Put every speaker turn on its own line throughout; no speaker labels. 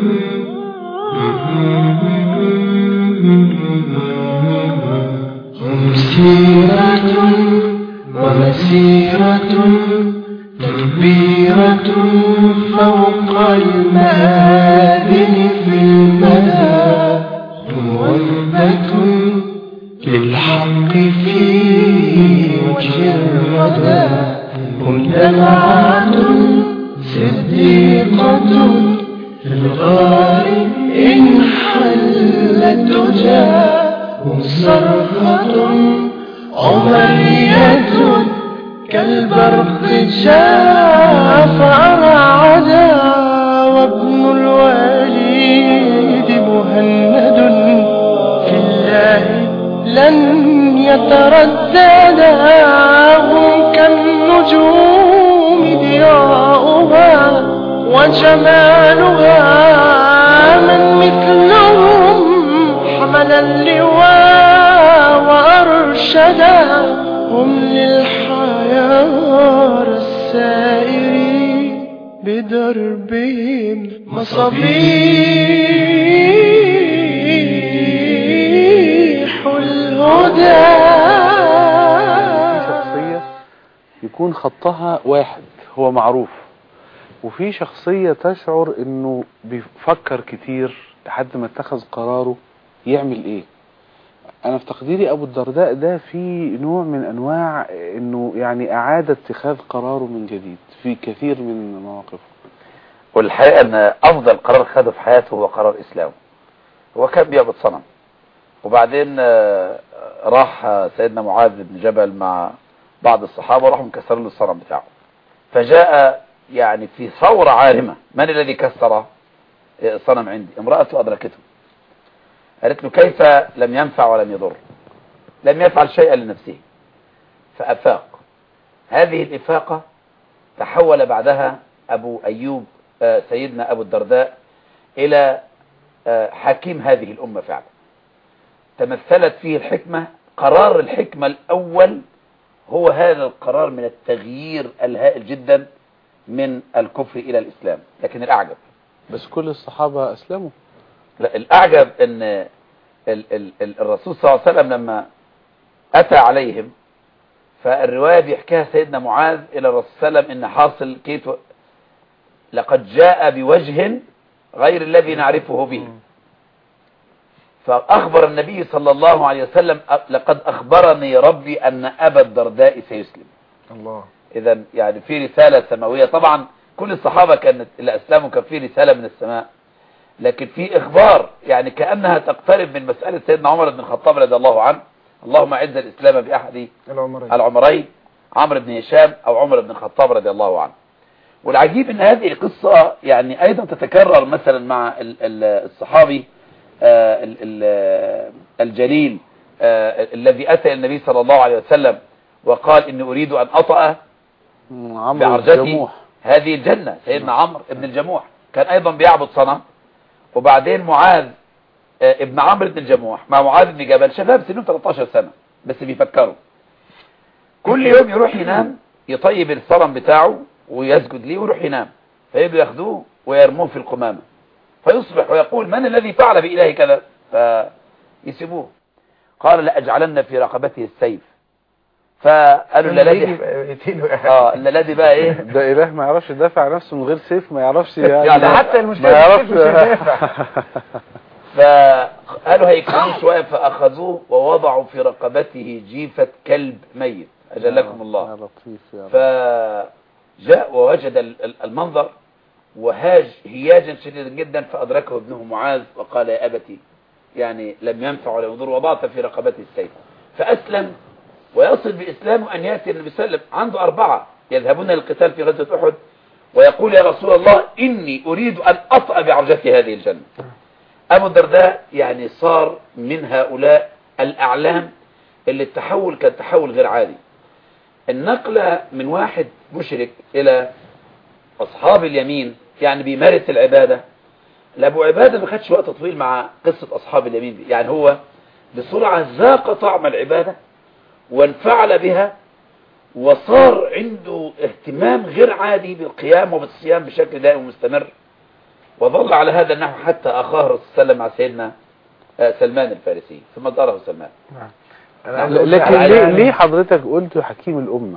هم سيرة ومسيرة تكبيرة فوق المآذن في المدى هم وثبة للحق في وجه الردى هم دمعة صديقة في الغار إن حلت دجى هم صرخة عمرية كالبرق جاء فأرعدا وابن الوليد مهند في الله لن يترددا هم كالنجوم ضياؤها وجمالها من مثلهم حمل اللواء وأرشدا هم للحيار السائرين بدربهم مصابيح الهدى
شخصية يكون خطها واحد هو معروف وفي شخصية تشعر انه بيفكر كتير لحد ما اتخذ قراره يعمل ايه انا في تقديري ابو الدرداء ده في نوع من انواع انه يعني اعاد اتخاذ قراره من جديد في كثير من مواقفه
والحقيقة ان افضل قرار خده في حياته هو قرار اسلامه هو كان بيعبد صنم وبعدين آه، راح آه، سيدنا معاذ بن جبل مع بعض الصحابة وراحوا مكسرين له الصنم بتاعه فجاء يعني في ثورة عارمة من الذي كسر الصنم عندي امرأته أدركته قالت له كيف لم ينفع ولم يضر لم يفعل شيئا لنفسه فأفاق هذه الإفاقة تحول بعدها أبو أيوب آه، سيدنا أبو الدرداء إلى آه، حكيم هذه الأمة فعلا تمثلت فيه الحكمة قرار الحكمة الأول هو هذا القرار من التغيير الهائل جدا من الكفر إلى الإسلام لكن الأعجب
بس كل الصحابة اسلموا
لا الأعجب أن ال ال ال الرسول صلى الله عليه وسلم لما أتى عليهم فالرواية بيحكيها سيدنا معاذ إلى الرسول صلى الله عليه وسلم إن حاصل كيت و- لقد جاء بوجه غير الذي نعرفه به فأخبر النبي صلى الله عليه وسلم أ- لقد أخبرني ربي أن أبا الدرداء سيسلم
الله
إذا يعني في رسالة سماوية طبعا كل الصحابة كانت اللي أسلموا كان في رسالة من السماء لكن في إخبار يعني كأنها تقترب من مسألة سيدنا عمر بن الخطاب رضي الله عنه اللهم أعز الإسلام بأحد
العمرين
العمرين عمرو بن هشام أو عمر بن الخطاب رضي الله عنه والعجيب ان هذه القصة يعني ايضا تتكرر مثلا مع ال- ال- الصحابي آه، ال- ال- الجليل آه، الذي اتى النبي صلى الله عليه وسلم وقال اني اريد ان اطأ
مم، عمرو
بعرجتي
الجموح
هذه الجنة سيدنا عمرو ابن الجموح كان ايضا بيعبد صنم وبعدين معاذ آه، ابن عمرو بن الجموح مع معاذ بن جبل شباب سنهم 13 سنة بس بيفكروا كل يوم يروح ينام يطيب الصنم بتاعه ويسجد ليه ويروح ينام فيبدوا ياخدوه ويرموه في القمامة فيصبح ويقول من الذي فعل بإله كذا فيسيبوه قال لأجعلن في رقبته السيف فقالوا الذي اه الذي بقى ايه
ده اله ما يعرفش يدافع عن نفسه من غير سيف ما يعرفش
يعني
يعني
حتى
ما
المشكلة
يعرفش
مش هيدافع.
فقالوا هيكفروا شوية فأخذوه ووضعوا في رقبته جيفة كلب ميت أجلكم
يا
الله
لطيف يا رب
فجاء ووجد ال- ال- المنظر وهاج هياجا شديدا جدا فأدركه ابنه معاذ وقال يا أبتي يعني لم ينفع ولا يضر وضعت في رقبته السيف فأسلم ويصل بإسلامه أن يأتي النبي صلى الله عليه وسلم عنده أربعة يذهبون للقتال في غزوة أحد ويقول يا رسول الله إني أريد أن أطأ بعرجتي هذه الجنة أبو الدرداء يعني صار من هؤلاء الأعلام اللي التحول كان تحول غير عادي النقلة من واحد مشرك إلى أصحاب اليمين يعني بيمارس العبادة لأبو عبادة ما خدش وقت طويل مع قصة أصحاب اليمين دي يعني هو بسرعة ذاق طعم العبادة وانفعل بها وصار عنده اهتمام غير عادي بالقيام وبالصيام بشكل دائم ومستمر وظل على هذا النحو حتى أخاه الرسول صلى الله عليه وسلم مع سيدنا آه، سلمان الفارسي ثم داره سلمان
أنا
لا،
لكن
على-
ليه, ليه حضرتك قلت حكيم الأمة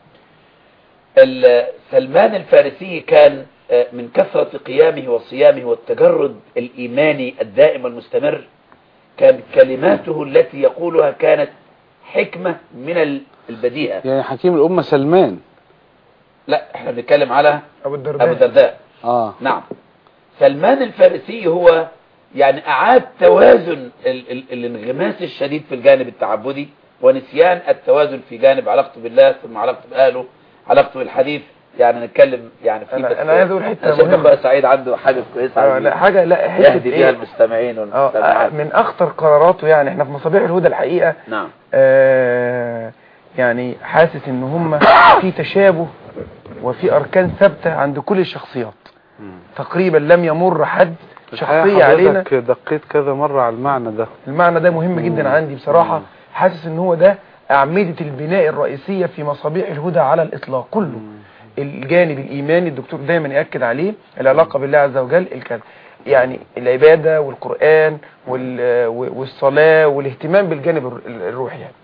ال- سلمان الفارسي كان آه، من كثرة قيامه وصيامه والتجرد الإيماني الدائم والمستمر كان كلماته التي يقولها كانت حكمة من ال- البديهة
يعني حكيم الأمة سلمان
لا احنا بنتكلم على
أبو
أبو
الدرداء
الدرداء
اه
نعم سلمان الفارسي هو يعني أعاد توازن ال ال الانغماس الشديد في الجانب التعبدي ونسيان التوازن في جانب علاقته بالله ثم علاقته بأهله علاقته بالحديث يعني نتكلم يعني في
أنا-
بس-
أنا عايز أقول حتة
أنا شايف
مهمة.
أخويا سعيد عنده حاجة كويسة
آه،
عايز
لا حاجة لا حتة
يهدي بها
إيه
المستمعين
اه
والمستمعات
من أخطر قراراته يعني احنا في مصابيح الهدى الحقيقة
نعم
آه يعني حاسس ان هم في تشابه وفي اركان ثابته عند كل الشخصيات تقريبا لم يمر حد شخصيه علينا
حضرتك دقيت كذا مرة على المعنى ده
المعنى ده مهم جدا عندي بصراحه حاسس ان هو ده اعمده البناء الرئيسيه في مصابيح الهدى على الاطلاق كله الجانب الايماني الدكتور دايما ياكد عليه العلاقه بالله عز وجل الكلام يعني العباده والقران وال- والصلاه والاهتمام بالجانب الر- الروحي يعني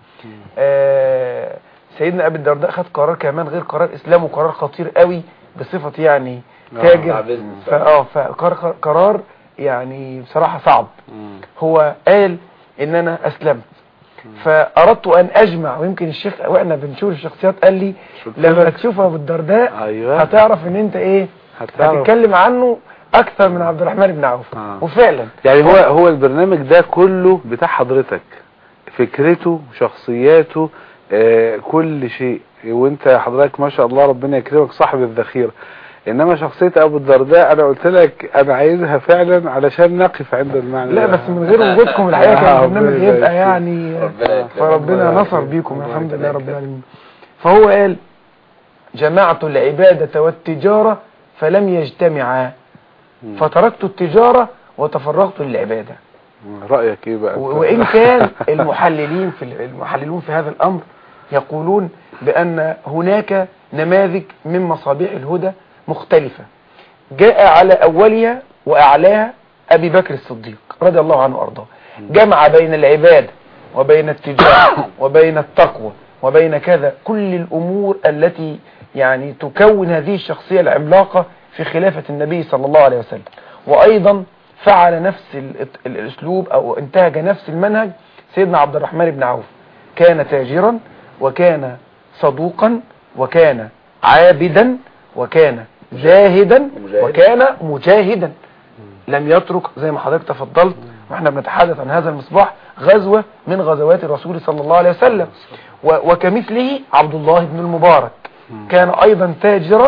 آه، سيدنا ابي الدرداء خد قرار كمان غير قرار اسلام وقرار خطير قوي بصفه يعني
بتاع
تاجر
بيزنس.
فاه فقرار قرار يعني بصراحه صعب هو قال ان انا اسلمت فاردت ان اجمع ويمكن الشيخ واحنا بنشوف الشخصيات قال لي لما تشوف ابو الدرداء
ايوه
هتعرف ان انت ايه
هتعرف
هتتكلم عنه اكثر من عبد الرحمن بن عوف
آه.
وفعلا
يعني هو هو البرنامج ده كله بتاع حضرتك فكرته شخصياته آه كل شيء وانت حضرتك ما شاء الله ربنا يكرمك صاحب الذخيره انما شخصيه ابو الدرداء انا قلت لك انا عايزها فعلا علشان نقف عند المعنى
لا
ده.
بس من غير وجودكم الحقيقه كان
آه،
البرنامج
ربنا
يبقى
يبارك
يعني
ربنا يكرمك.
فربنا
الله
نصر
يكرمك.
بيكم
الله
الحمد لله
يكرمك.
رب العالمين فهو قال جمعت العبادة والتجارة فلم يجتمعا
مم.
فتركت التجارة وتفرغت للعبادة
رايك ايه بقى
و- وإن كان المحللين في ال- المحللون في هذا الأمر يقولون بأن هناك نماذج من مصابيح الهدى مختلفة جاء على أولها وأعلاها أبي بكر الصديق رضي الله عنه وأرضاه جمع بين العبادة وبين التجارة وبين التقوى وبين كذا كل الأمور التي يعني تكون هذه الشخصية العملاقة في خلافة النبي صلى الله عليه وسلم وأيضا فعل نفس ال- ال- الأسلوب أو انتهج نفس المنهج سيدنا عبد الرحمن بن عوف كان تاجرا وكان صدوقا وكان عابدا وكان زاهدا
ومجاهدا.
وكان مجاهدا لم يترك زي ما حضرتك تفضلت واحنا بنتحدث عن هذا المصباح غزوة من غزوات الرسول صلى الله عليه وسلم و- وكمثله عبد الله بن المبارك كان ايضا تاجرا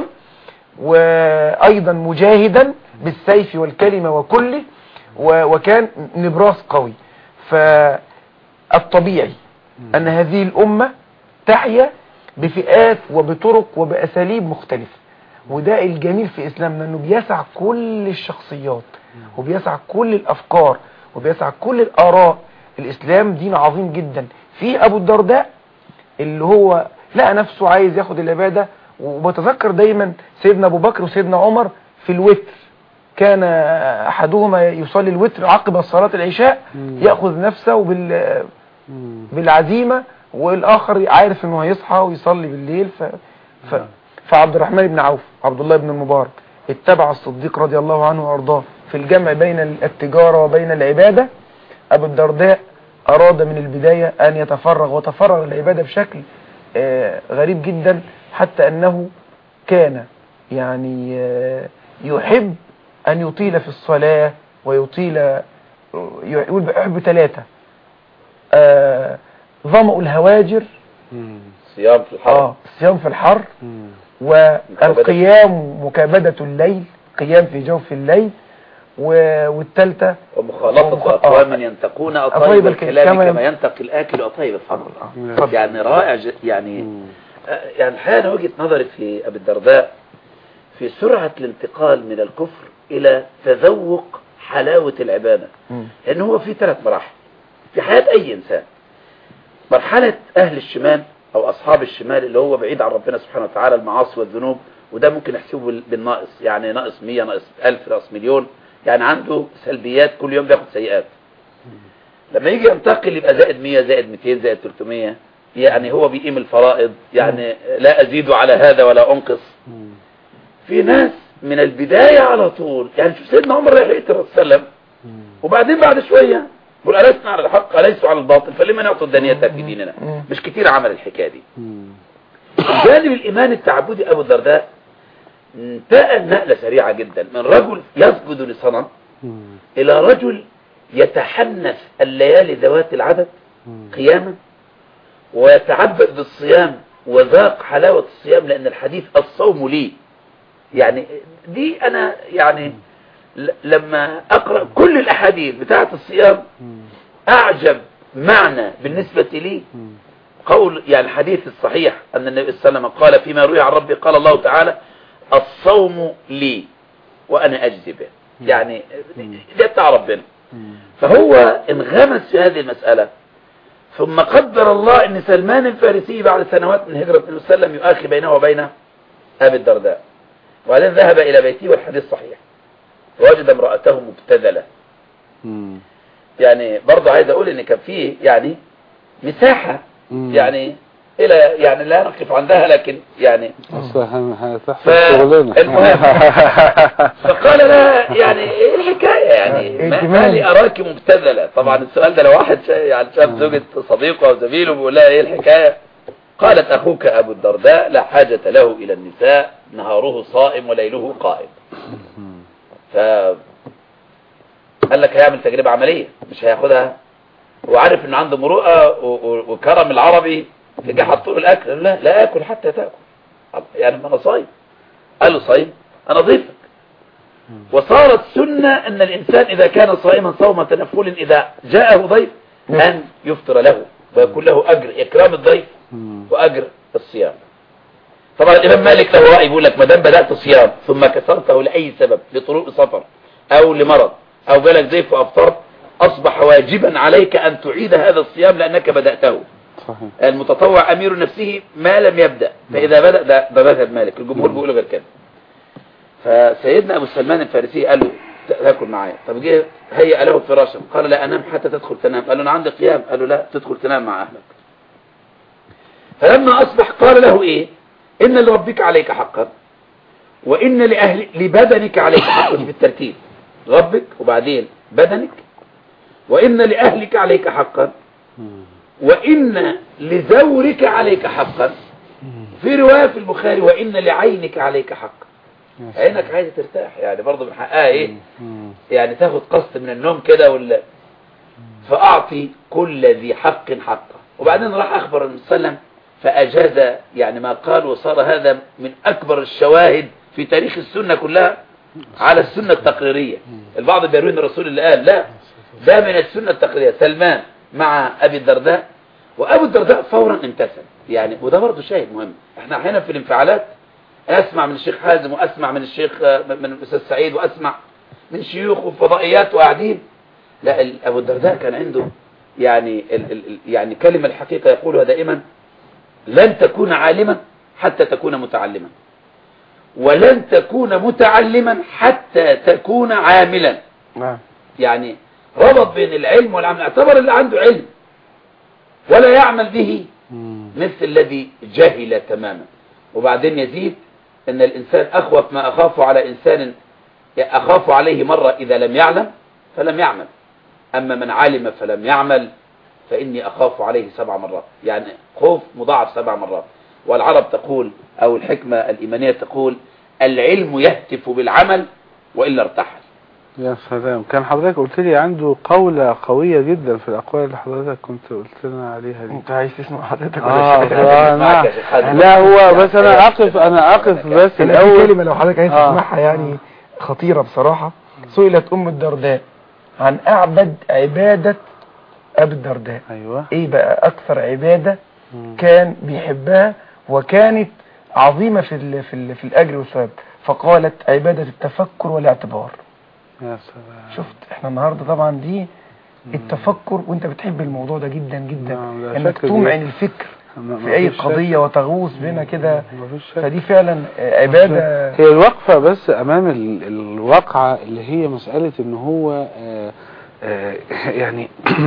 وايضا مجاهدا بالسيف والكلمة وكله و- وكان نبراس قوي فالطبيعي ان هذه الامة تحيا بفئات وبطرق وبأساليب مختلفة وده الجميل في إسلامنا أنه بيسع كل الشخصيات وبيسع كل الأفكار وبيسع كل الآراء الإسلام دين عظيم جدا في أبو الدرداء اللي هو لقى نفسه عايز ياخد العبادة وبتذكر دايما سيدنا أبو بكر وسيدنا عمر في الوتر كان أحدهما يصلي الوتر عقب صلاة العشاء يأخذ نفسه بال
مم.
بالعزيمة والآخر عارف انه هيصحى ويصلي بالليل ف... ف... فعبد الرحمن بن عوف عبد الله بن المبارك اتبع الصديق رضي الله عنه وارضاه في الجمع بين التجارة وبين العبادة أبو الدرداء أراد من البداية أن يتفرغ وتفرغ العبادة بشكل آه، غريب جدا حتى أنه كان يعني آه، يحب أن يطيل في الصلاة ويطيل آه، يقول يحب ثلاثة آه، ظمأ الهواجر
مم.
صيام في الحرم
آه الصيام في الحر
مم.
والقيام مكابدة الليل قيام في جوف الليل و- والثالثة
ومخالطة
ومخ-
أقوام ينتقون
أطيب
أطيب
الك-
الكلام
كما
كما
ين-
ينتقي الآكل أطيب الخمر
اتفضل.
يعني رائع ج- يعني
مم.
آه، يعني الحقيقة أنا وجهة نظري في أبي الدرداء في سرعة الانتقال من الكفر إلى تذوق حلاوة العبادة
مم.
لأن هو في ثلاث مراحل في حياة أي إنسان مرحلة أهل الشمال أو أصحاب الشمال اللي هو بعيد عن ربنا سبحانه وتعالى المعاصي والذنوب وده ممكن نحسبه بال- بالناقص يعني ناقص 100 ناقص 1000 ناقص مليون يعني عنده سلبيات كل يوم بياخد سيئات لما يجي ينتقل يبقى زائد 100 زائد 200 زائد 300 يعني هو بيقيم الفرائض يعني لا أزيد على هذا ولا أنقص في ناس من البداية على طول يعني شوف سيدنا عمر رايح يقتل الرسول صلى الله عليه وسلم وبعدين بعد شوية يقول ألسنا على الحق أليسوا على الباطل فلما نعطوا الدنيا في ديننا مش كتير عمل الحكاية دي جانب الإيمان التعبدي أبو الدرداء انتقل نقلة سريعة جدا من رجل يسجد لصنم إلى رجل يتحنث الليالي ذوات العدد قياما ويتعبد بالصيام وذاق حلاوة الصيام لأن الحديث الصوم لي يعني دي أنا يعني ل- لما أقرأ كل الأحاديث بتاعة الصيام أعجب معنى بالنسبة لي قول يعني الحديث الصحيح أن النبي صلى الله عليه وسلم قال فيما روي عن ربي قال الله تعالى الصوم لي وأنا أجزي به يعني ده بتاع ربنا فهو انغمس في هذه المسألة ثم قدر الله أن سلمان الفارسي بعد سنوات من هجرة النبي صلى الله عليه وسلم يؤخي بينه وبين أبي الدرداء وبعدين ذهب إلى بيته والحديث صحيح ووجد امرأته مبتذلة يعني برضه عايز أقول إن كان فيه يعني مساحة يعني إلى يعني لا نقف عندها لكن يعني
اصل هن- هتحصل
ف-
شغلنا
المهم. فقال لها يعني ايه الحكاية يعني ما, ما لي اراك مبتذلة طبعا السؤال ده لو واحد شا- يعني شاف زوجة صديقه او زميله بيقول لها ايه الحكاية قالت اخوك ابو الدرداء لا حاجة له الى النساء نهاره صائم وليله قائم ف قال لك هيعمل تجربة عملية مش هياخدها وعارف ان عنده مروءة و- و- وكرم العربي تجي حطوا له الاكل قال لا لا اكل حتى تاكل يعني ما انا صايم قال له صايم انا ضيفك وصارت سنة ان الانسان اذا كان صائما صوم تنفل اذا جاءه ضيف ان يفطر له ويكون له اجر اكرام الضيف واجر الصيام طبعا الامام مالك له راي يقول لك ما دام بدات صيام ثم كسرته لاي سبب لطروق سفر او لمرض او جالك ضيف وافطرت اصبح واجبا عليك ان تعيد هذا الصيام لانك بداته
صحيح
المتطوع امير نفسه ما لم يبدا فاذا بدا ده, ده مذهب مالك الجمهور بيقول غير كده فسيدنا ابو سلمان الفارسي قال له تاكل معايا طب جه هيأ له فراشا قال لا انام حتى تدخل تنام قال له انا عندي قيام قال له لا تدخل تنام مع اهلك فلما اصبح قال له ايه ان لربك عليك حقا وان لاهل لبدنك عليك حقا في الترتيب ربك وبعدين بدنك وان لاهلك عليك حقا وإن لزورك عليك حقا في رواية في البخاري وإن لعينك عليك حقا عينك عايزة ترتاح يعني برضه من حقها إيه يعني تاخد قسط من النوم كده ولا فأعطي كل ذي حق حقه وبعدين راح أخبر النبي صلى الله عليه وسلم فأجاز يعني ما قال وصار هذا من أكبر الشواهد في تاريخ السنة كلها على السنة التقريرية البعض بيروي ان الرسول اللي قال لا ده من السنة التقريرية سلمان مع أبي الدرداء وأبو الدرداء فورا امتثل يعني وده برضه شاهد مهم احنا احيانا في الانفعالات اسمع من الشيخ حازم واسمع من الشيخ من الاستاذ سعيد واسمع من شيوخ وفضائيات وقاعدين لا ال- ابو الدرداء كان عنده يعني ال ال يعني كلمة الحقيقة يقولها دائما لن تكون عالما حتى تكون متعلما ولن تكون متعلما حتى تكون عاملا
نعم
يعني ربط بين العلم والعمل اعتبر اللي عنده علم ولا يعمل به مثل الذي جهل تماما وبعدين يزيد ان الانسان اخوف ما اخاف على انسان اخاف عليه مرة اذا لم يعلم فلم يعمل اما من علم فلم يعمل فاني اخاف عليه سبع مرات يعني خوف مضاعف سبع مرات والعرب تقول او الحكمة الايمانية تقول العلم يهتف بالعمل والا ارتحل
يا سلام كان حضرتك قلت لي عنده قولة قوية جدا في الأقوال اللي حضرتك كنت قلت لنا عليها دي
انت عايز تسمع حضرتك
آه
ولا شيء؟
آه،
معك
نعم.
يا شيخ حازم.
لا هو بس أنا أقف أنا أقف بس
انا في
الأول
كلمة لو حضرتك عايز
آه.
تسمعها يعني خطيرة بصراحة سئلت ام الدرداء عن اعبد عبادة ابي الدرداء
أيوه
ايه بقى اكثر عبادة
مم.
كان بيحبها وكانت عظيمة في ال في, ال في الاجر والثواب فقالت عبادة التفكر والاعتبار
يا سلام
شفت احنا النهاردة طبعا دي التفكر وانت بتحب الموضوع ده جدا جدا
نعم، لا
انك
شك
تمعن
دي.
الفكر
ما-
في اي
مفيش شك.
قضية وتغوص بنا كده
مفيش شك.
فدي فعلا آه، عبادة
هي الوقفة بس أمام ال- الواقعة اللي هي مسألة إن هو آه، آه، يعني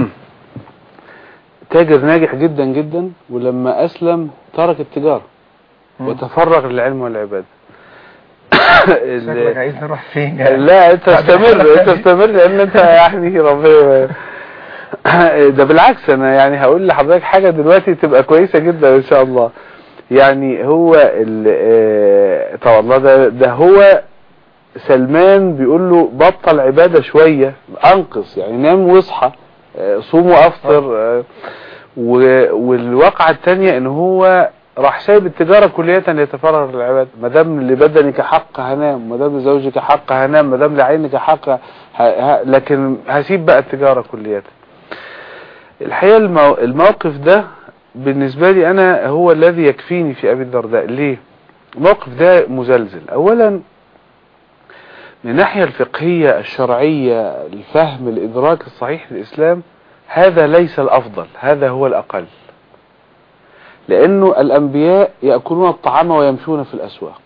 تاجر ناجح جدا جدا ولما أسلم ترك التجارة
مم.
وتفرغ للعلم والعبادة ال-
شكلك عايز نروح فين يعني
لا انت
بعد
استمر
الحلقة
انت
دي.
استمر لان انت يعني ربنا ده بالعكس انا يعني هقول لحضرتك حاجة دلوقتي تبقى كويسة جدا ان شاء الله يعني هو ال اه طبعا الله ده, ده هو سلمان بيقول له بطل عبادة شوية انقص يعني نام واصحى اه، صوم وافطر اه، و- والواقعة التانية ان هو راح سايب التجارة كلية ليتفرغ للعبادة ما دام لبدنك حق هنام ما دام لزوجك حق هنام ما دام لعينك حق ه... ه... لكن هسيب بقى التجارة كلية الحقيقة المو... الموقف ده بالنسبة لي انا هو الذي يكفيني في ابي الدرداء ليه الموقف ده مزلزل اولا من الناحية الفقهية الشرعية الفهم الادراك الصحيح للاسلام هذا ليس الافضل هذا هو الاقل لانه الانبياء يأكلون الطعام ويمشون في الاسواق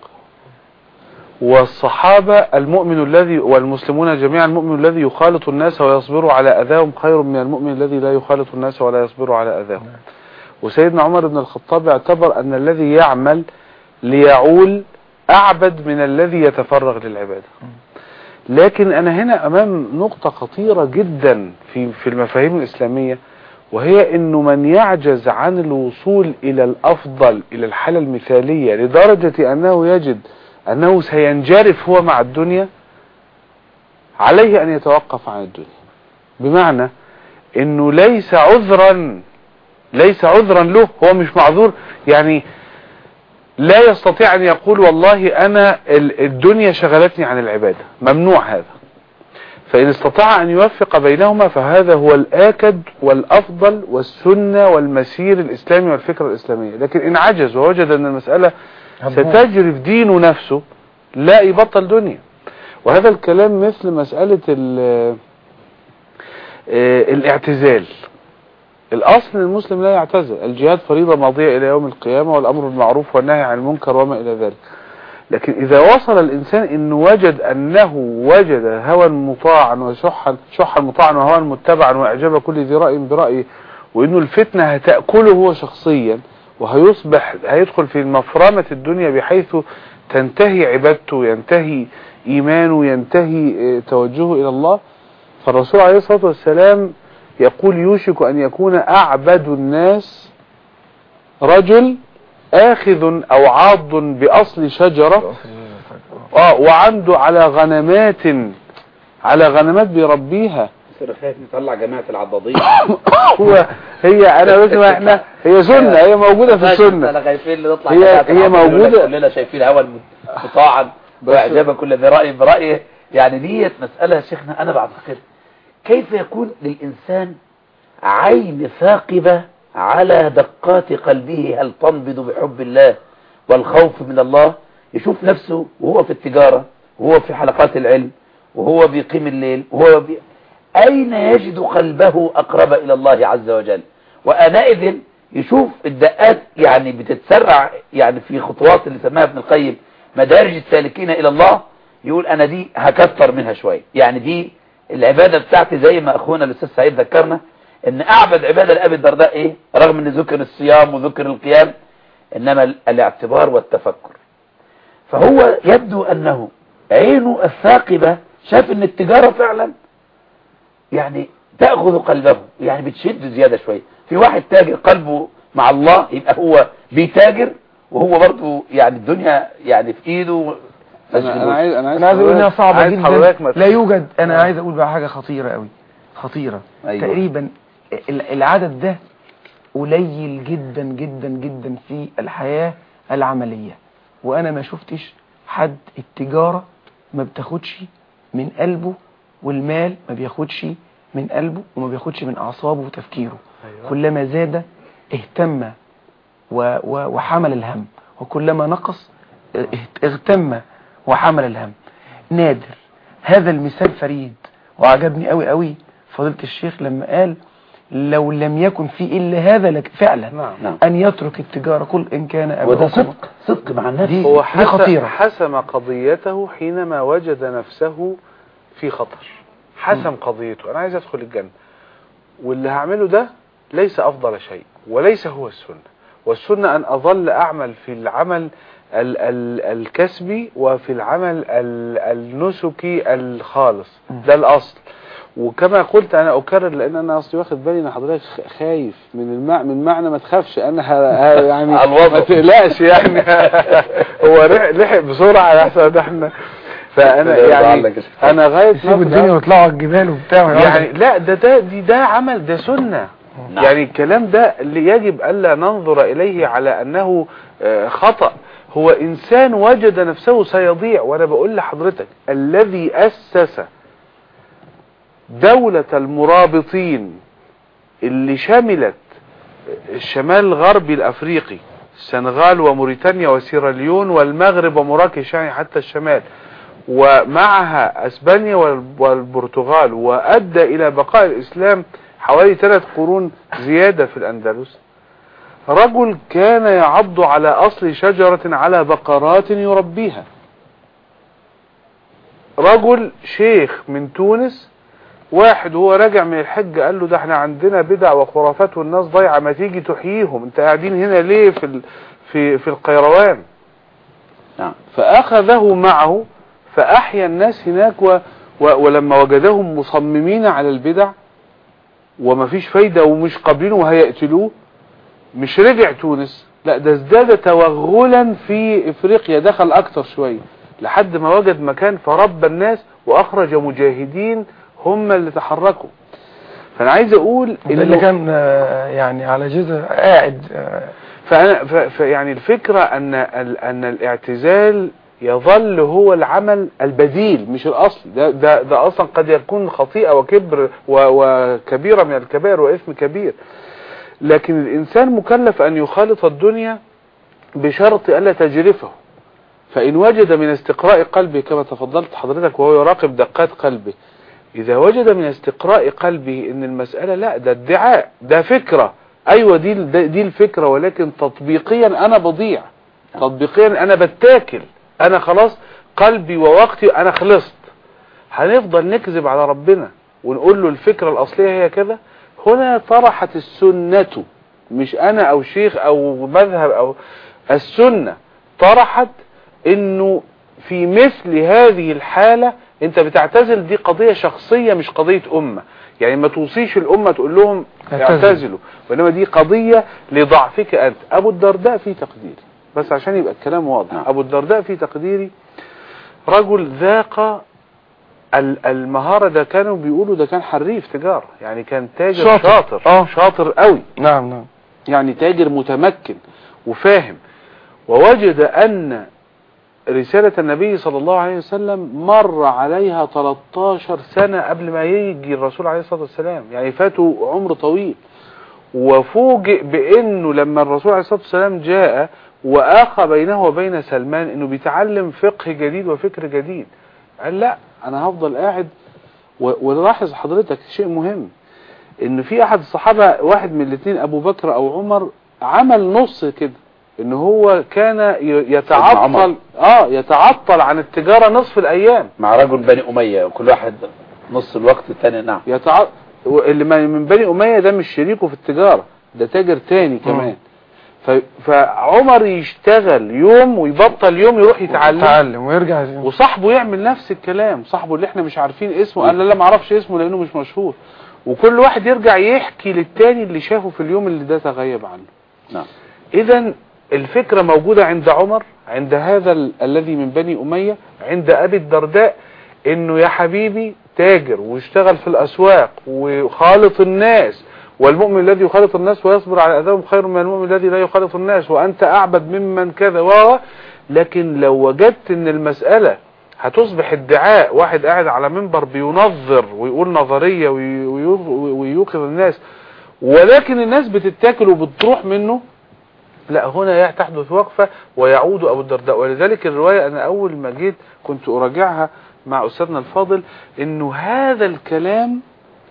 والصحابة المؤمن الذي والمسلمون جميعا المؤمن الذي يخالط الناس ويصبر على اذاهم خير من المؤمن الذي لا يخالط الناس ولا يصبر على اذاهم وسيدنا عمر بن الخطاب اعتبر ان الذي يعمل ليعول اعبد من الذي يتفرغ للعبادة لكن انا هنا امام نقطة خطيرة جدا في في المفاهيم الاسلامية وهي انه من يعجز عن الوصول الى الافضل الى الحالة المثالية لدرجة انه يجد انه سينجرف هو مع الدنيا عليه ان يتوقف عن الدنيا بمعنى انه ليس عذرا ليس عذرا له هو مش معذور يعني لا يستطيع ان يقول والله انا ال- الدنيا شغلتني عن العبادة ممنوع هذا فإن استطاع أن يوفق بينهما فهذا هو الآكد والأفضل والسنة والمسير الإسلامي والفكرة الإسلامية لكن إن عجز ووجد أن المسألة
هتبوظ.
ستجري في دينه نفسه لا يبطل دنيا وهذا الكلام مثل مسألة ال- آه، الاعتزال الأصل أن المسلم لا يعتزل الجهاد فريضة ماضية إلى يوم القيامة والأمر بالمعروف والنهي عن المنكر وما إلى ذلك لكن إذا وصل الإنسان إنه وجد أنه وجد هوى مطاعا وشحا شحا مطاعا وهوى متبعا وإعجاب كل ذي رأي برأيه وإنه الفتنة هتأكله هو شخصيا وهيصبح هيدخل في مفرمة الدنيا بحيث تنتهي عبادته ينتهي إيمانه ينتهي آه، توجهه إلى الله فالرسول عليه الصلاة والسلام يقول يوشك أن يكون أعبد الناس رجل آخذ أو عاض بأصل شجرة اه وعنده على غنمات على غنمات بيربيها
يصير خايف نطلع جماعة العضاضين
هو هي انا قلت ما احنا هي سنة هي موجودة في السنة
انا خايفين نطلع
هي-
جماعة
هي
العضاضين
موجودة.
يقول لك كلنا شايفين هوا مطاعا واعجاب كل ذي رأي برأيه يعني ديت مسألة يا شيخنا انا بعتقد كيف يكون للإنسان عين ثاقبة على دقات قلبه هل تنبض بحب الله والخوف من الله يشوف نفسه وهو في التجارة وهو في حلقات العلم وهو بيقيم الليل وهو بي... أين يجد قلبه أقرب إلى الله عز وجل وأنئذ يشوف الدقات يعني بتتسرع يعني في خطوات اللي سماها ابن القيم مدارج السالكين إلى الله يقول أنا دي هكتر منها شوية يعني دي العبادة بتاعتي زي ما أخونا الأستاذ سعيد ذكرنا ان اعبد عبادة لأبي الدرداء ايه رغم ان ذكر الصيام وذكر القيام انما ال- الاعتبار والتفكر فهو يبدو انه عينه الثاقبة شاف ان التجارة فعلا يعني تأخذ قلبه يعني بتشد زيادة شوية في واحد تاجر قلبه مع الله يبقى هو بيتاجر وهو برضه يعني الدنيا يعني في ايده
انا انا عايز انا
انا عايز اقول انها صعبة
عايز
جدا
حضرتك ما
لا يوجد انا عايز اقول بقى حاجة خطيرة قوي خطيرة
أيوة.
تقريبا ال- العدد ده قليل جدا جدا جدا في الحياة العملية وانا ما شفتش حد التجارة ما بتاخدش من قلبه والمال ما بياخدش من قلبه وما بياخدش من اعصابه وتفكيره كلما زاد اهتم و و وحمل الهم وكلما نقص اه- اغتم وحمل الهم نادر هذا المثال فريد وعجبني قوي قوي فضيلة الشيخ لما قال لو لم يكن في إلا هذا لك فعلا
نعم
نعم
أن يترك التجارة قل إن كان
وده
أبوكم
صدق صدق مع النفس
دي-
هو
دي
حسم,
خطيرة.
حسم قضيته حينما وجد نفسه في خطر حسم قضيته انا عايز ادخل الجنة واللي هعمله ده ليس افضل شيء وليس هو السنة والسنة ان اظل اعمل في العمل ال ال الكسبي وفي العمل ال النسكي الخالص ده الاصل وكما قلت انا اكرر لان انا اصلي واخد بالي ان حضرتك خ- خايف من المع... من معنى ما تخافش انا ه... ه... يعني
على الوضع.
ما تقلقش يعني هو رح- لحق بسرعه يا احسن ده احنا فانا
لا،
يعني
لعلك يا شيخ.
انا غايه
يسيبوا
ما-
الدنيا ويطلعوا على الجبال وبتاع
يعني لا ده ده دي ده عمل ده سنة
نعم.
يعني الكلام ده اللي يجب ألا ننظر إليه على أنه آه، خطأ هو إنسان وجد نفسه سيضيع وأنا بقول لحضرتك الذي أسس دولة المرابطين اللي شملت الشمال الغربي الأفريقي السنغال وموريتانيا وسيراليون والمغرب ومراكش يعني حتى الشمال ومعها اسبانيا وال- والبرتغال وادى الى بقاء الاسلام حوالي ثلاث قرون زيادة في الاندلس رجل كان يعض على اصل شجرة على بقرات يربيها رجل شيخ من تونس واحد وهو راجع من الحج قال له ده احنا عندنا بدع وخرافات والناس ضايعه ما تيجي تحييهم انت قاعدين هنا ليه في ال- في في القيروان
نعم
فأخذه معه فأحيا الناس هناك و و ولما وجدهم مصممين على البدع ومفيش فايدة ومش قابلينه وهيقتلوه مش رجع تونس لا ده ازداد توغلا في افريقيا دخل اكتر شوية لحد ما وجد مكان فربى الناس واخرج مجاهدين هم اللي تحركوا فانا عايز اقول
ده اللي كان آه، يعني على جزء قاعد آه،
فأنا ف ف يعني الفكرة أن ال- أن الاعتزال يظل هو العمل البديل مش الأصل ده ده ده أصلا قد يكون خطيئة وكبر و- وكبيرة من الكبائر وإثم كبير لكن الإنسان مكلف أن يخالط الدنيا بشرط ألا تجرفه فإن وجد من استقراء قلبه كما تفضلت حضرتك وهو يراقب دقات قلبه إذا وجد من استقراء قلبه إن المسألة لا ده ادعاء ده فكرة أيوة دي ده- دي الفكرة ولكن تطبيقيا أنا بضيع تطبيقيا أنا بتاكل أنا خلاص قلبي ووقتي أنا خلصت هنفضل نكذب على ربنا ونقول له الفكرة الأصلية هي كذا هنا طرحت السنة مش أنا أو شيخ أو مذهب أو السنة طرحت إنه في مثل هذه الحالة أنت بتعتزل دي قضية شخصية مش قضية أمة يعني ما توصيش الأمة تقول لهم
اعتزلوا.
اعتزلوا وإنما دي قضية لضعفك أنت أبو الدرداء في تقديري بس عشان يبقى الكلام واضح
نعم.
أبو الدرداء في تقديري رجل ذاق ال- المهارة ده كانوا بيقولوا ده كان حريف تجارة يعني كان تاجر
شاطر.
شاطر,
آه.
شاطر قوي
نعم نعم
يعني تاجر متمكن وفاهم ووجد أن رسالة النبي صلى الله عليه وسلم مر عليها 13 سنة قبل ما يجي الرسول عليه الصلاة والسلام يعني فاتوا عمر طويل وفوجئ بأنه لما الرسول عليه الصلاة والسلام جاء وآخى بينه وبين سلمان أنه بيتعلم فقه جديد وفكر جديد قال لا أنا هفضل قاعد و- ولاحظ حضرتك شيء مهم ان في احد الصحابة واحد من الاثنين ابو بكر او عمر عمل نص كده ان هو كان ي- يتعطل
عمر.
اه يتعطل عن التجارة نصف الايام
مع رجل بني أمية كل واحد نص الوقت الثاني نعم
يتع... اللي ما- من بني امية ده مش شريكه في التجارة ده تاجر تاني كمان ف... فعمر يشتغل يوم ويبطل يوم يروح يتعلم
يتعلم ويرجع زي-
وصاحبه يعمل نفس الكلام صاحبه اللي احنا مش عارفين اسمه قال لا لا ما اعرفش اسمه لانه مش مشهور وكل واحد يرجع يحكي للتاني اللي شافه في اليوم اللي ده تغيب عنه
نعم
اذا الفكرة موجودة عند عمر عند هذا ال- الذي من بني امية عند ابي الدرداء انه يا حبيبي تاجر واشتغل في الاسواق وخالط الناس والمؤمن الذي يخالط الناس ويصبر على اذاهم خير من المؤمن الذي لا يخالط الناس وانت اعبد ممن كذا و لكن لو وجدت ان المسألة هتصبح ادعاء واحد قاعد على منبر بينظر ويقول نظرية وي- وي- ويوقظ الناس ولكن الناس بتتاكل وبتروح منه لا هنا تحدث وقفة ويعود أبو الدرداء ولذلك الرواية أنا أول ما جيت كنت أراجعها مع أستاذنا الفاضل إنه هذا الكلام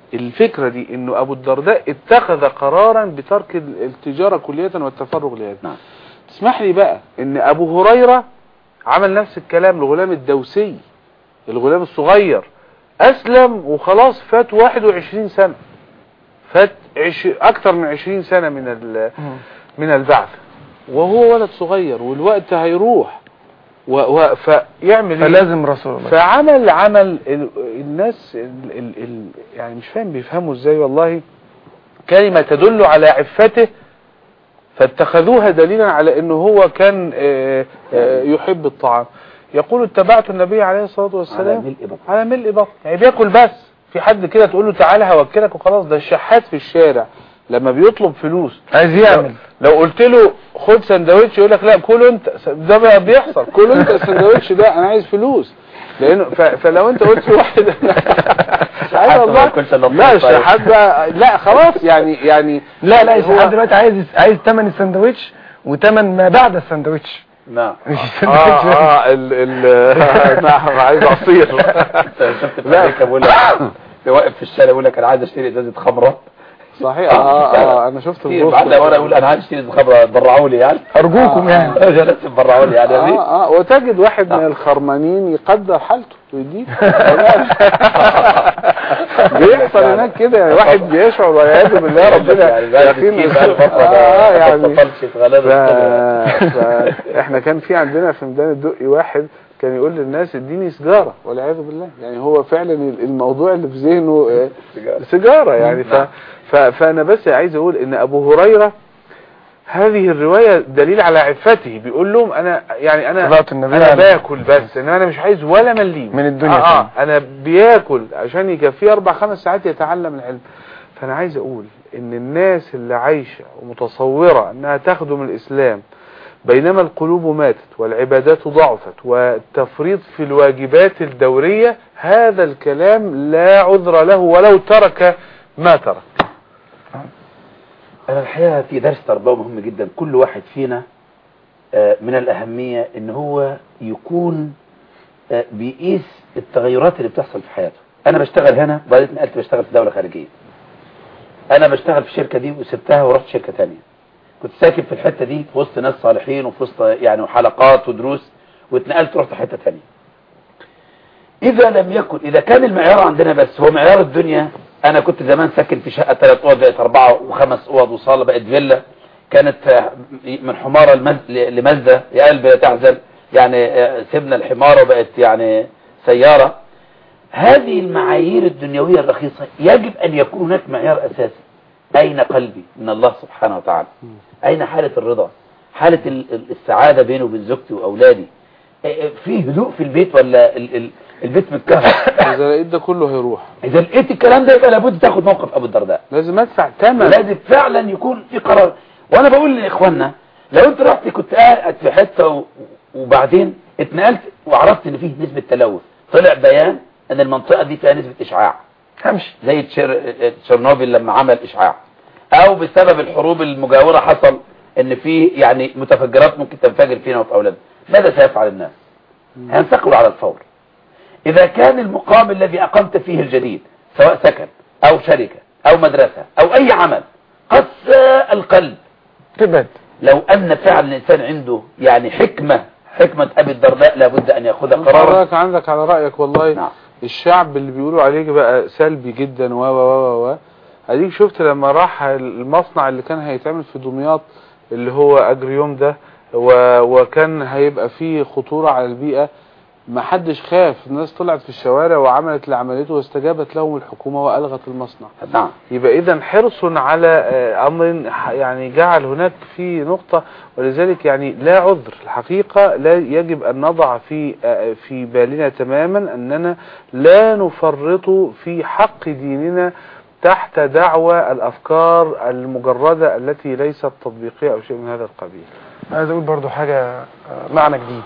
الفكرة دي انه ابو الدرداء اتخذ قرارا بترك ال- التجارة كلية والتفرغ لهذا
نعم.
تسمح لي بقى ان ابو هريرة عمل نفس الكلام الغلام الدوسي الغلام الصغير اسلم وخلاص فات 21 سنة فات عش... اكتر من 20 سنة من ال... من البعث وهو ولد صغير والوقت هيروح و... و... فيعمل ايه
فلازم رسول الله
فعمل عمل ال... الناس ال... ال... ال... يعني مش فاهم بيفهموا ازاي والله كلمة تدل على عفته فاتخذوها دليلا على انه هو كان آه، آه، يحب الطعام يقول اتبعت النبي عليه الصلاة
على
والسلام
ملء بطن
على ملء بطن يعني بياكل بس في حد كده تقول له تعالى هوكلك وخلاص ده الشحات في الشارع لما بيطلب فلوس
عايز يعمل
لو قلت له خد سندوتش يقول لك لا كل انت ده بقى بيحصل كل انت السندوتش ده انا عايز فلوس لانه ف... فلو انت قلت لواحد
شحات
أيوة
ما
والله.
ياكلش إلا
لا
الطرف.
الشحات بقى لا خلاص يعني يعني
لا لا
هو-
الشحات دلوقتي عايز عايز ثمن السندوتش وثمن ما بعد السندوتش
نعم
مش
اه
السندوتش بس.
اه ال ال نعم عايز عصير
شفت
لا.
الامريكا بقول لك واقف في الشارع يقول لك انا عايز اشتري ازازه خمره
صحيح اه اه انا شفت
كتير
البوست.
بعد وانا اقول انا عايز اشتري ازازه خمره ضرعوا لي يعني
ارجوكم يعني
جلست تبرعوا لي يعني
اه اه وتجد واحد من
آه.
الخرمانين يقدر حالته ويديك بيحصل هناك كده يعني واحد بيشعر والعياذ بالله ربنا
يعني بقى
يقين
مسكين بقى الفترة
اه
ما
يعني
اتصلش في
ف...
غلابة الصبر.
ف... احنا كان في عندنا في ميدان الدقي واحد كان يقول للناس اديني سيجاره والعياذ بالله يعني هو فعلا الموضوع اللي في ذهنه آه،
سيجارة.
سيجاره يعني ف...
نعم.
ف... فانا بس عايز اقول ان ابو هريره هذه الرواية دليل على عفته بيقول لهم انا يعني انا
صلاة النبي
انا
عليه.
باكل بس ان انا مش عايز ولا مليم
من الدنيا
آه, اه انا بياكل عشان يكفيه اربع خمس ساعات يتعلم العلم فانا عايز اقول ان الناس اللي عايشة ومتصورة انها تخدم الاسلام بينما القلوب ماتت والعبادات ضعفت والتفريط في الواجبات الدورية هذا الكلام لا عذر له ولو ترك ما ترك
أنا الحقيقة في درس تربوي مهم جدا كل واحد فينا آه، من الأهمية إن هو يكون آه، بيقيس التغيرات اللي بتحصل في حياته أنا بشتغل هنا وبعدين نقلت بشتغل في دولة خارجية أنا بشتغل في الشركة دي وسبتها ورحت شركة تانية كنت ساكن في الحتة دي في وسط ناس صالحين وفي وسط يعني حلقات ودروس واتنقلت رحت حتة تانية إذا لم يكن إذا كان المعيار عندنا بس هو معيار الدنيا أنا كنت زمان ساكن في شقة ثلاث أوض بقت أربعة وخمس أوض وصالة بقت فيلا كانت آه، من حمارة المز- لمزة يا قلبي لا تحزن يعني آه، سيبنا الحمارة وبقت يعني سيارة هذه المعايير الدنيوية الرخيصة يجب أن يكون هناك معيار أساسي أين قلبي من الله سبحانه وتعالى أين حالة الرضا حالة ال- ال- السعادة بيني وبين زوجتي وأولادي آه، آه، في هدوء في البيت ولا ال- ال- البيت متكهرب
اذا لقيت ده كله هيروح
إذا لقيت الكلام ده يبقى لابد تاخد موقف أبو الدرداء
لازم ادفع ثمن
ولازم فعلا يكون في قرار وانا بقول لاخواننا لو انت رحت كنت قاعد في حته و... وبعدين اتنقلت وعرفت ان فيه نسبه تلوث طلع بيان ان المنطقه دي فيها نسبه اشعاع
همشي
زي تشير... تشيرنوبل لما عمل اشعاع او بسبب الحروب المجاوره حصل ان في يعني متفجرات ممكن تنفجر فينا وفي اولادنا ماذا سيفعل الناس هينتقلوا على الفور إذا كان المقام الذي أقمت فيه الجديد سواء سكن أو شركة أو مدرسة أو أي عمل قسى القلب
تبعد
لو أن فعلا الإنسان عنده يعني حكمة حكمة أبي الدرداء لابد أن يأخذ قرارا
حضرتك عندك على رأيك والله
نعم.
الشعب اللي بيقولوا عليه بقى سلبي جدا و و و و اديك شفت لما راح المصنع اللي كان هيتعمل في دمياط اللي هو اجريوم ده و وكان هيبقى فيه خطورة على البيئة ما حدش خاف الناس طلعت في الشوارع وعملت اللي عملته واستجابت لهم الحكومة وألغت المصنع
نعم
يبقى اذا حرص على آه، امر ح- يعني جعل هناك في نقطة ولذلك يعني لا عذر الحقيقة لا يجب ان نضع في آه، في بالنا تماما اننا لا نفرط في حق ديننا تحت دعوى الافكار المجردة التي ليست تطبيقية او شيء من هذا القبيل
عايز اقول برضو حاجة آه، معنى جديد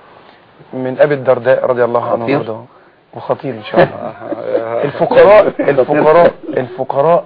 من ابي الدرداء رضي الله عنه
خطير.
وارضاه وخطير ان شاء الله الفقراء الفقراء الفقراء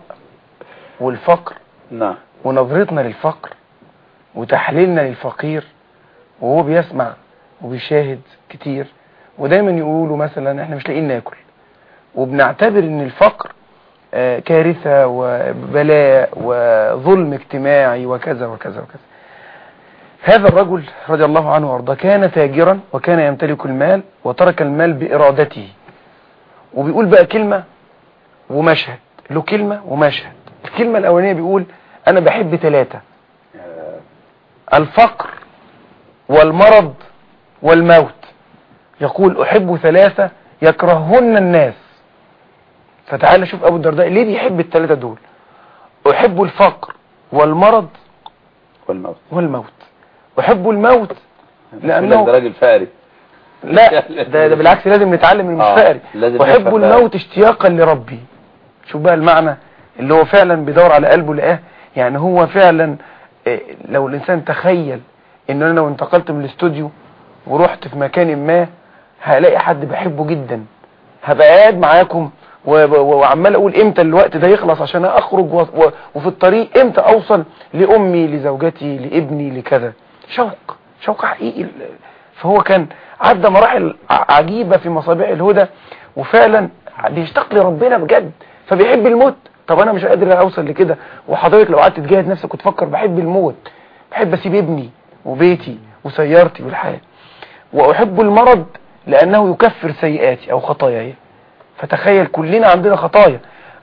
والفقر
نعم
ونظرتنا للفقر وتحليلنا للفقير وهو بيسمع وبيشاهد كتير ودايما يقولوا مثلا احنا مش لاقيين ناكل وبنعتبر ان الفقر آه، كارثة وبلاء وظلم اجتماعي وكذا وكذا وكذا هذا الرجل رضي الله عنه وارضاه كان تاجرا وكان يمتلك المال وترك المال بإرادته وبيقول بقى كلمة ومشهد له كلمة ومشهد الكلمة الأولانية بيقول أنا بحب ثلاثة الفقر والمرض والموت يقول أحب ثلاثة يكرههن الناس فتعال شوف أبو الدرداء ليه بيحب الثلاثة دول أحب الفقر والمرض
والموت
والموت أحب الموت
لأنه
لأنه
ده راجل فقري
لا ده, ده بالعكس لازم نتعلم من
آه،
المفقري
لازم
أحب
نفهم بقى.
الموت اشتياقا لربي شوف بقى المعنى اللي هو فعلا بيدور على قلبه لقاه يعني هو فعلا إيه، لو الإنسان تخيل إن أنا لو انتقلت من الاستوديو ورحت في مكان ما هلاقي حد بحبه جدا هبقى قاعد معاكم و- و- وعمال اقول امتى الوقت ده يخلص عشان اخرج و... و... وفي الطريق امتى اوصل لامي لزوجتي لابني لكذا شوق شوق حقيقي فهو كان عدى مراحل ع- عجيبة في مصابيح الهدى وفعلا بيشتاق لربنا بجد فبيحب الموت طب انا مش قادر اوصل لكده وحضرتك لو قعدت تجاهد نفسك وتفكر بحب الموت بحب اسيب ابني وبيتي وسيارتي والحياة واحب المرض لانه يكفر سيئاتي او خطاياي فتخيل كلنا عندنا خطايا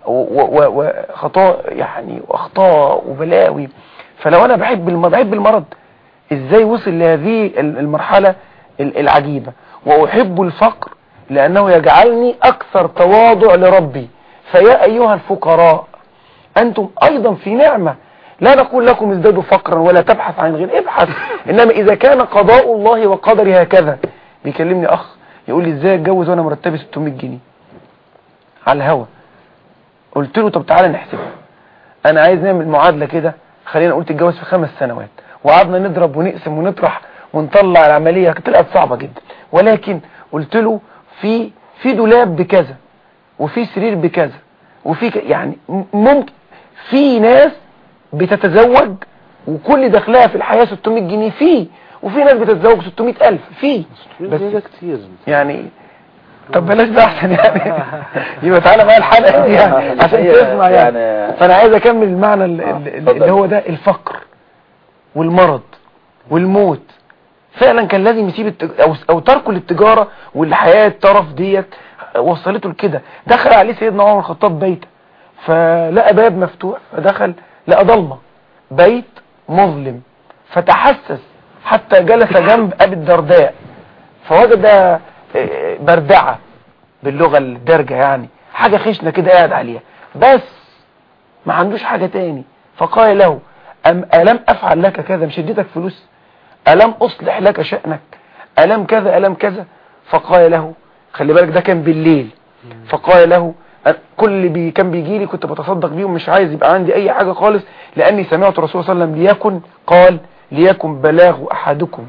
وخطايا يعني واخطاء وبلاوي فلو انا بحب الم- بحب المرض ازاي وصل لهذه ال- المرحلة ال- العجيبة واحب الفقر لانه يجعلني اكثر تواضع لربي فيا ايها الفقراء انتم ايضا في نعمة لا نقول لكم ازدادوا فقرا ولا تبحث عن غير ابحث انما اذا كان قضاء الله وقدره هكذا بيكلمني اخ يقول لي ازاي اتجوز وانا مرتبي 600 جنيه على الهوا قلت له طب تعالى نحسبها انا عايز نعمل معادله كده خلينا نقول تتجوز في خمس سنوات وقعدنا نضرب ونقسم ونطرح ونطلع العمليه طلعت صعبه جدا ولكن قلت له في في دولاب بكذا وفي سرير بكذا وفي ك... يعني م- ممكن في ناس بتتزوج وكل دخلها في الحياه 600 جنيه فيه وفي ناس بتتزوج 600 ألف فيه
بس
بس
ده كتير
يعني طب بلاش ده احسن يعني يبقى تعالى معايا الحلقه دي يعني عشان
هي
تسمع يعني
يعني-
فانا عايز اكمل المعنى ال-
آه،
ال-
اتفضل.
اللي هو ده الفقر والمرض والموت فعلا كان لازم يسيب التج... او او تركه للتجاره والحياه الطرف ديت وصلته لكده دخل عليه سيدنا عمر الخطاب بيته فلقى باب مفتوح فدخل لقى ضلمه بيت مظلم فتحسس حتى جلس جنب ابي الدرداء فوجد آه، بردعة باللغة الدارجة يعني حاجة خشنة كده قاعد عليها بس ما عندوش حاجة تاني فقال له أم ألم أفعل لك كذا مش اديتك فلوس ألم أصلح لك شأنك ألم كذا ألم كذا فقال له خلي بالك ده كان بالليل فقال له أ- كل اللي بي كان بيجي لي كنت بتصدق بيهم مش عايز يبقى عندي أي حاجة خالص لأني سمعت الرسول صلى الله عليه وسلم ليكن قال ليكن بلاغ أحدكم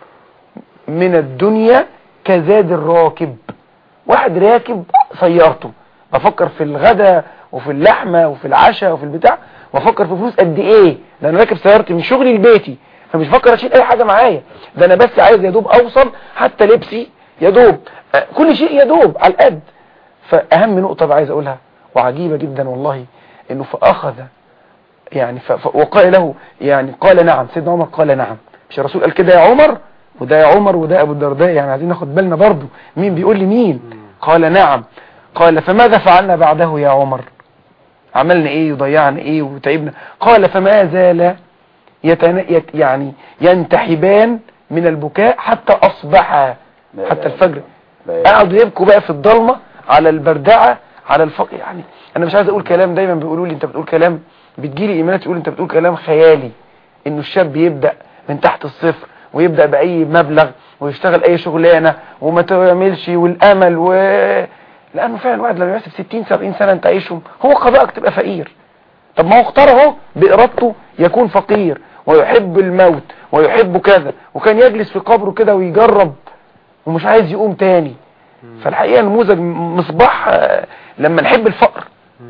من الدنيا كزاد الراكب واحد راكب سيارته بفكر في الغدا وفي اللحمة وفي العشاء وفي البتاع وافكر في فلوس قد ايه ده انا راكب سيارتي من شغلي لبيتي فمش بفكر اشيل اي حاجة معايا ده انا بس عايز يا دوب اوصل حتى لبسي يا دوب آه، كل شيء يا دوب على القد فاهم نقطة بقى عايز اقولها وعجيبة جدا والله انه فاخذ يعني ف... ف... وقال له يعني قال نعم سيدنا عمر قال نعم مش الرسول قال كده يا عمر وده يا عمر وده ابو الدرداء يعني عايزين ناخد بالنا برضو مين بيقول لي مين قال نعم قال فماذا فعلنا بعده يا عمر عملنا ايه وضيعنا ايه وتعبنا قال فما زال يتن... يت... يعني ينتحبان من البكاء حتى اصبح حتى الفجر قعدوا يبكوا بقى في الضلمة على البردعة على الفقر يعني انا مش عايز اقول كلام دايما بيقولوا لي انت بتقول كلام بتجيلي ايمانات تقول انت بتقول كلام خيالي انه الشاب يبدأ من تحت الصفر ويبدأ بأي مبلغ ويشتغل اي شغلانة وما تعملش والامل و لانه فعلا الواحد لما يحسب 60 70 سنة انت عايشهم هو قضاءك تبقى فقير طب ما هو اختار اهو بإرادته يكون فقير ويحب الموت ويحب كذا وكان يجلس في قبره كده ويجرب ومش عايز يقوم تاني فالحقيقة نموذج مصباح آه، لما نحب الفقر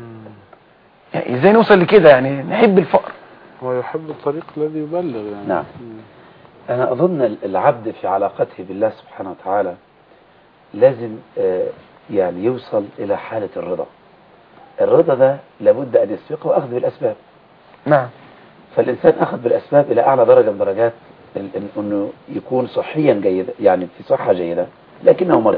يعني ازاي نوصل لكده يعني نحب الفقر
هو يحب الطريق الذي يبلغ يعني
نعم. أنا أظن العبد في علاقته بالله سبحانه وتعالى لازم آه، يعني يوصل إلى حالة الرضا الرضا ده لابد أن يسبقه أخذ بالأسباب
نعم
فالإنسان أخذ بالأسباب إلى أعلى درجة من درجات ال- ال- أنه يكون صحيا جيدا يعني في صحة جيدة لكنه مرض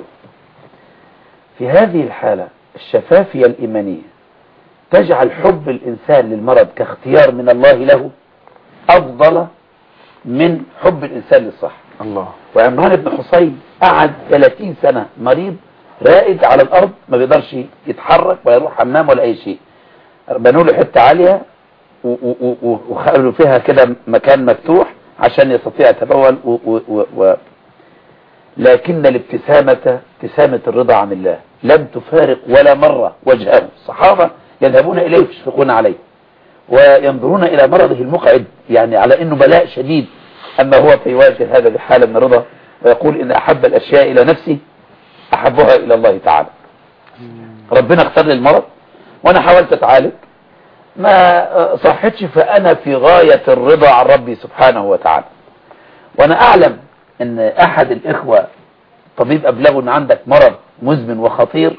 في هذه الحالة الشفافية الإيمانية تجعل حب الإنسان للمرض كاختيار من الله له أفضل من حب الإنسان للصحة
الله
وعمران بن حصين قعد 30 سنة مريض رائد على الأرض ما بيقدرش يتحرك ولا يروح حمام ولا أي شيء بنوا له حتة عالية و- و- و- وخلوا فيها كده مكان مفتوح عشان يستطيع يتبول و و و و لكن الابتسامة ابتسامة الرضا عن الله لم تفارق ولا مرة وجهه الصحابة يذهبون إليه ويشفقون عليه وينظرون إلى مرضه المقعد يعني على أنه بلاء شديد أما هو فيواجه هذا بحالة من الرضا ويقول إن أحب الأشياء إلى نفسي أحبها إلى الله تعالى ربنا اختار لي المرض وأنا حاولت أتعالج ما صحتش فأنا في غاية الرضا عن ربي سبحانه وتعالى وأنا أعلم أن أحد الإخوة طبيب أبلغه أن عندك مرض مزمن وخطير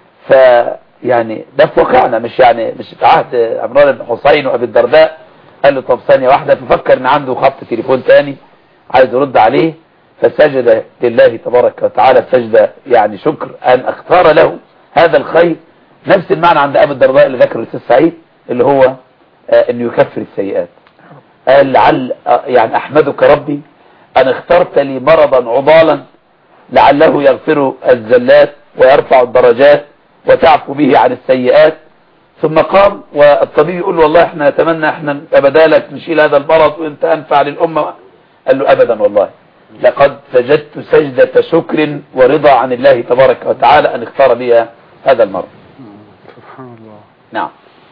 فيعني ده في واقعنا مش يعني مش في عهد عمران بن حسين وأبي الدرداء قال له طب ثانية واحدة ففكر أن عنده خط تليفون تاني عايز يرد عليه فسجد لله تبارك وتعالى سجدة يعني شكر أن اختار له هذا الخير نفس المعنى عند أبي الدرداء اللي ذكر الأستاذ سعيد اللي هو آه، أنه يكفر السيئات قال لعل آه، يعني أحمدك ربي أن اخترت لي مرضا عضالا لعله يغفر الزلات ويرفع الدرجات وتعفو به عن السيئات ثم قام والطبيب يقول له والله احنا نتمنى احنا بدالك نشيل هذا المرض وانت انفع للأمة قال له ابدا والله لقد سجدت سجدة شكر ورضا عن الله تبارك وتعالى ان اختار لي هذا المرض
سبحان الله
نعم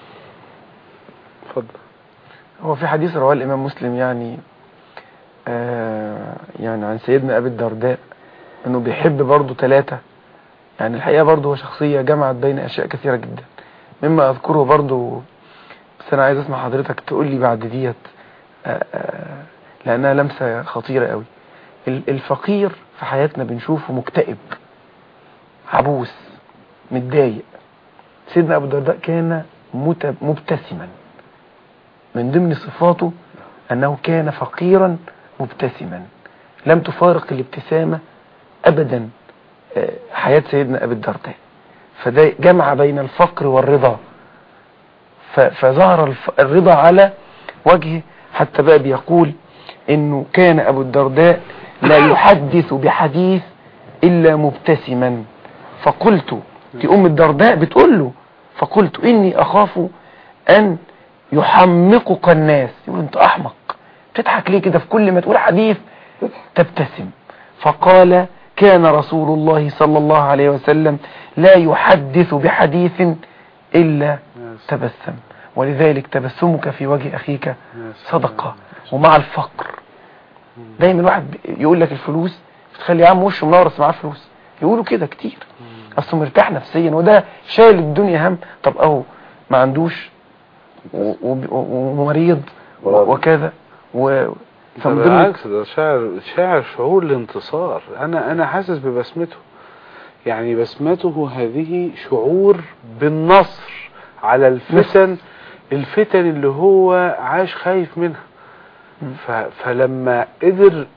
اتفضل
هو في حديث رواه الإمام مسلم يعني آه يعني عن سيدنا أبي الدرداء أنه بيحب برضه ثلاثة يعني الحقيقة برضه هو شخصية جمعت بين أشياء كثيرة جدا مما أذكره برضه بس أنا عايز أسمع حضرتك تقول لي بعد ديت آه آه لأنها لمسة خطيرة قوي ال- الفقير في حياتنا بنشوفه مكتئب عبوس متضايق سيدنا أبو الدرداء كان مت- مبتسما من ضمن صفاته أنه كان فقيرا مبتسما لم تفارق الابتسامة أبدا آه، حياة سيدنا أبي الدرداء فده جمع بين الفقر والرضا ف- فظهر الف- الرضا على وجهه حتى بقى بيقول انه كان ابو الدرداء لا يحدث بحديث الا مبتسما فقلت دي ام الدرداء بتقول له فقلت اني اخاف ان يحمقك الناس يقول انت احمق تضحك ليه كده في كل ما تقول حديث تبتسم فقال كان رسول الله صلى الله عليه وسلم لا يحدث بحديث إلا تبسم ولذلك تبسمك في وجه أخيك صدقة ومع الفقر دايما الواحد يقول لك الفلوس بتخلي يا عم وشه منور بس معاه فلوس يقولوا كده كتير اصله مرتاح نفسيا وده شايل الدنيا هم طب اهو ما عندوش و- وب- ومريض
وراضي.
وكذا و
ده
فمن ضمن
بالعكس ده شاعر شاعر شعور الانتصار انا انا حاسس ببسمته يعني بسمته هذه شعور بالنصر على الفتن الفتن اللي هو عاش خايف منها ف فلما قدر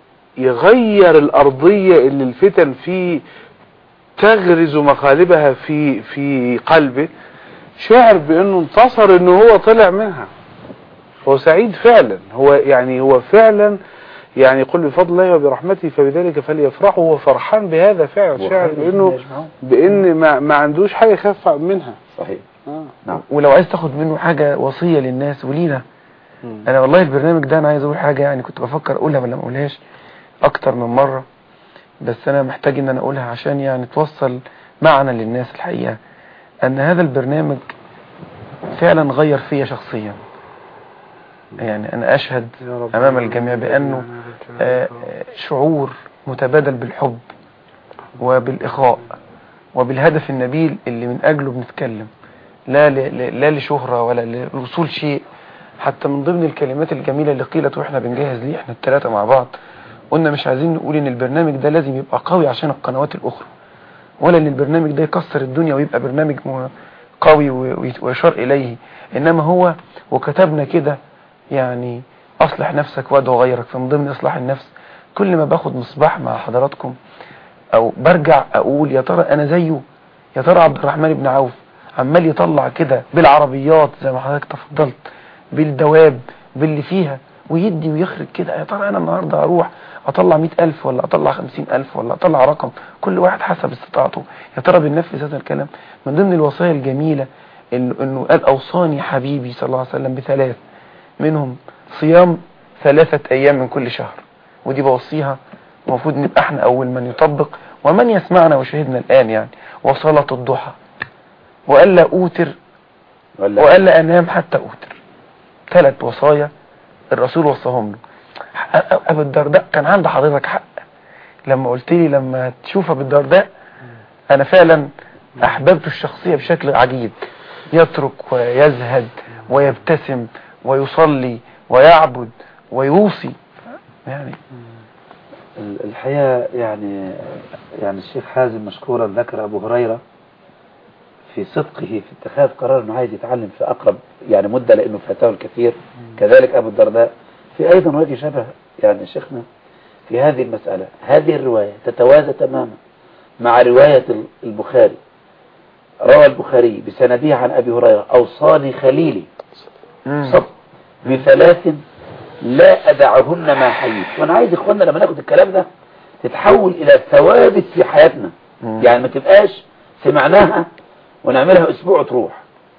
يغير الأرضية اللي الفتن فيه تغرز مقالبها في في قلبه شعر بأنه انتصر انه هو طلع منها هو سعيد فعلا هو يعني هو فعلا يعني قل بفضل الله وبرحمته فبذلك فليفرحوا هو فرحان بهذا فعلا شعر بانه بان ما, ما عندوش حاجه يخاف منها
صحيح
آه.
نعم
ولو عايز تاخد منه حاجة وصية للناس ولينا
مم.
انا والله البرنامج ده انا عايز اقول حاجة يعني كنت بفكر اقولها ولا ما اقولهاش اكتر من مرة بس انا محتاج ان انا اقولها عشان يعني توصل معنى للناس الحقيقة ان هذا البرنامج فعلا غير فيا شخصيا يعني انا اشهد
يا رب
امام الجميع بانه آه، آه، شعور متبادل بالحب وبالاخاء وبالهدف النبيل اللي من اجله بنتكلم لا ل- ل- لا لشهرة ولا لوصول شيء حتى من ضمن الكلمات الجميلة اللي قيلت واحنا بنجهز ليه احنا الثلاثة مع بعض قلنا مش عايزين نقول ان البرنامج ده لازم يبقى قوي عشان القنوات الاخرى ولا ان البرنامج ده يكسر الدنيا ويبقى برنامج م- قوي و- ويت- ويشار إليه إنما هو وكتبنا كده يعني أصلح نفسك وادعو غيرك فمن ضمن إصلاح النفس كل ما باخد مصباح مع حضراتكم أو برجع أقول يا ترى أنا زيه يا ترى عبد الرحمن بن عوف عمال يطلع كده بالعربيات زي ما حضرتك تفضلت بالدواب باللي فيها ويدي ويخرج كده يا ترى أنا النهاردة أروح أطلع مئة ألف ولا أطلع خمسين ألف ولا أطلع رقم كل واحد حسب استطاعته يا ترى بننفذ هذا الكلام من ضمن الوصايا الجميلة إنه, إنه قال أوصاني حبيبي صلى الله عليه وسلم بثلاث منهم صيام ثلاثة أيام من كل شهر ودي بوصيها المفروض نبقى احنا أول من يطبق ومن يسمعنا وشهدنا الآن يعني وصلاة الضحى وألا أوتر
ولا
وألا أنام حتى أوتر ثلاث وصايا الرسول وصاهم له أ- أبو الدرداء كان عند حضرتك حق لما قلت لي لما تشوف أبو الدرداء أنا فعلا أحببت الشخصية بشكل عجيب يترك ويزهد ويبتسم ويصلي ويعبد ويوصي يعني
ال- الحقيقة يعني يعني الشيخ حازم مشكورا ذكر أبو هريرة في صدقه في اتخاذ قرار أنه عايز يتعلم في أقرب يعني مدة لأنه فاته الكثير كذلك أبو الدرداء في أيضا وجه شبه يعني شيخنا في هذه المسألة هذه الرواية تتوازى تماما مع رواية ال- البخاري روى البخاري بسنده عن أبي هريرة أوصاني خليلي صدق بثلاث لا أدعهن ما حييت وأنا عايز إخواننا لما ناخد الكلام ده تتحول إلى ثوابت في حياتنا
مم.
يعني ما تبقاش سمعناها ونعملها أسبوع وتروح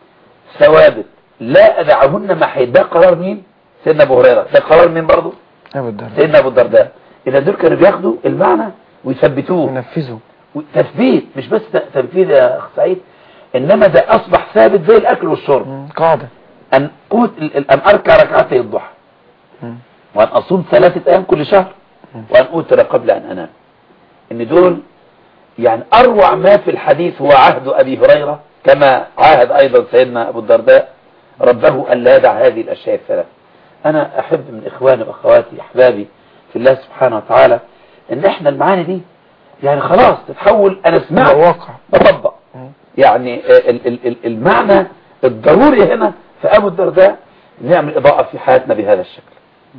ثوابت لا أدعهن ما حييت ده قرار مين؟ سيدنا أبو هريرة ده قرار مين برضه؟
أبو الدرداء
سيدنا أبو الدرداء إذا دول كانوا بياخدوا المعنى ويثبتوه
ينفذه
تثبيت مش بس ت- تنفيذ يا أخ سعيد إنما ده أصبح ثابت زي الأكل والشرب
مم. قاعدة
أن أوت أن أركع ركعتي الضحى
مم.
وأن أصوم ثلاثة أيام كل شهر وأن أوتر قبل أن أنام إن دول يعني أروع ما في الحديث هو عهد أبي هريرة كما عاهد أيضا سيدنا أبو الدرداء ربه أن لا يدع هذه الأشياء الثلاث أنا أحب من إخواني وأخواتي أحبابي في الله سبحانه وتعالى إن إحنا المعاني دي يعني خلاص تتحول أنا
ده
سمعت
واقع
بطبق
مم.
يعني ال- ال- ال- المعنى الضروري هنا في أبو الدرداء نعمل إضاءة في حياتنا بهذا الشكل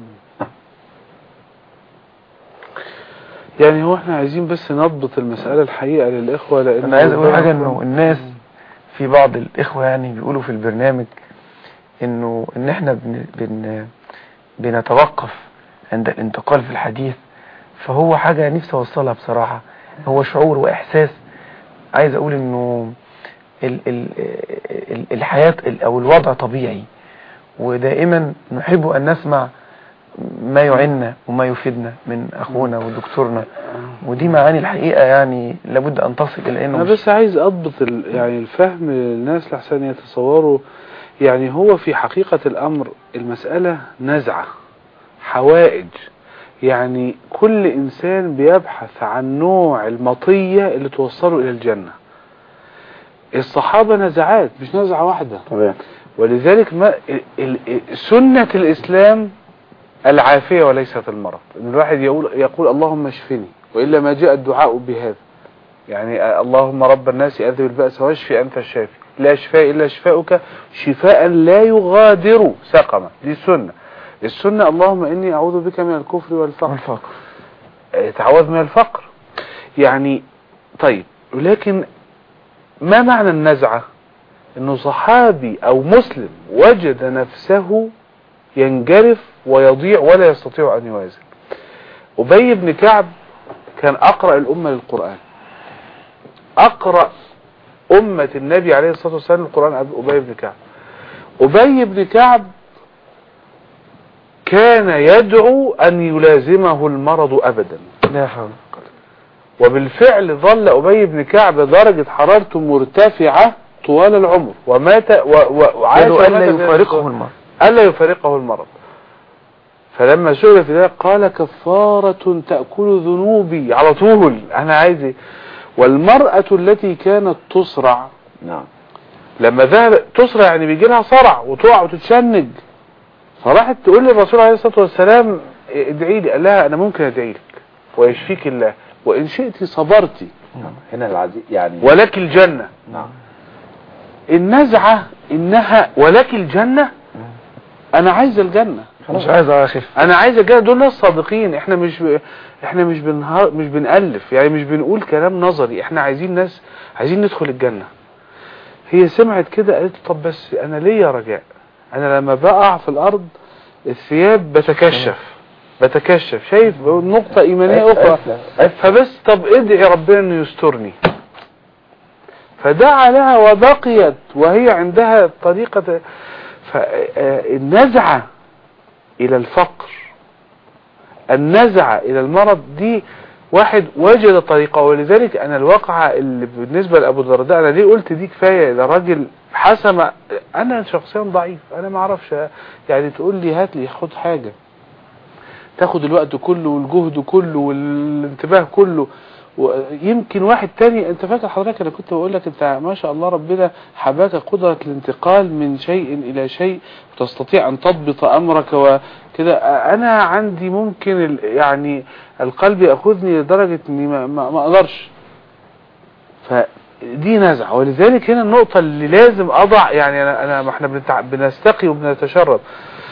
يعني هو احنا عايزين بس نضبط المسألة الحقيقة للإخوة لأن
انا عايز اقول حاجة انه الناس في بعض الاخوة يعني بيقولوا في البرنامج انه ان احنا بن بن بنتوقف عند الانتقال في الحديث فهو حاجة نفسي اوصلها بصراحة هو شعور واحساس عايز اقول انه ال ال ال الحياة ال- او الوضع طبيعي ودائما نحب ان نسمع ما يعنا وما يفيدنا من اخونا ودكتورنا ودي معاني الحقيقة يعني لابد ان تصل الى انه
انا
مش-
بس عايز اضبط ال... يعني الفهم للناس لحسن يتصوروا يعني هو في حقيقة الامر المسألة نزعة حوائج يعني كل انسان بيبحث عن نوع المطية اللي توصله الى الجنة الصحابة نزعات مش نزعة واحدة
طبعا
ولذلك ما ال... ال... سنة الاسلام العافية وليست المرض ان الواحد يقول يقول اللهم اشفني وإلا ما جاء الدعاء بهذا يعني آه، اللهم رب الناس أذهب البأس واشفي أنت الشافي لا شفاء إلا شفاؤك شفاء لا يغادر سقما دي السنة السنة اللهم إني أعوذ بك من الكفر والفقر
والفقر
آه، تعوذ من الفقر يعني طيب ولكن ما معنى النزعة انه صحابي او مسلم وجد نفسه ينجرف ويضيع ولا يستطيع ان يوازن ابي بن كعب كان اقرأ الامة للقرآن اقرأ امة النبي عليه الصلاة والسلام القرآن ابي بن كعب ابي بن كعب كان يدعو ان يلازمه المرض ابدا
لا حول
وبالفعل ظل أبي بن كعب درجة حرارته مرتفعة طوال العمر ومات و... و... وعاش
قالوا ألا
ومات في
يفارقه
الصغر.
المرض
ألا يفارقه المرض فلما سئل في ذلك قال كفارة تأكل ذنوبي على طول أنا عايز إيه؟ والمرأة التي كانت تصرع
نعم
لما ذهب تسرع يعني بيجي لها صرع وتقع وتتشنج فراحت تقول للرسول عليه الصلاة والسلام ادعي لي قال لها انا ممكن ادعي لك ويشفيك الله وان شئت صبرتي
هنا العزيز يعني
ولك الجنة
نعم
النزعة انها ولك الجنة انا عايز الجنة
مش عايز اخف
انا عايز الجنة دول ناس صادقين احنا مش ب... احنا مش بنهار... مش بنألف يعني مش بنقول كلام نظري احنا عايزين ناس عايزين ندخل الجنة هي سمعت كده قالت طب بس انا ليا رجاء انا لما بقع في الارض الثياب بتكشف بتكشف شايف نقطة ايمانية اخرى فبس طب ادعي ربنا انه يسترني فدعا لها وبقيت وهي عندها طريقة فالنزعة الى الفقر النزعة الى المرض دي واحد وجد طريقة ولذلك انا الواقعة اللي بالنسبة لابو الدرداء انا ليه قلت دي كفاية اذا راجل حسم انا شخصيا ضعيف انا ما اعرفش يعني تقول لي هات لي خد حاجة تاخد الوقت كله والجهد كله والانتباه كله ويمكن واحد تاني انت فاكر حضرتك انا كنت بقول لك انت ما شاء الله ربنا حباك قدرة الانتقال من شيء الى شيء وتستطيع ان تضبط امرك وكده انا عندي ممكن ال- يعني القلب ياخذني لدرجة اني ما, ما, ما اقدرش فدي نزعة ولذلك هنا النقطة اللي لازم اضع يعني انا, أنا ما احنا بنتع- بنستقي وبنتشرب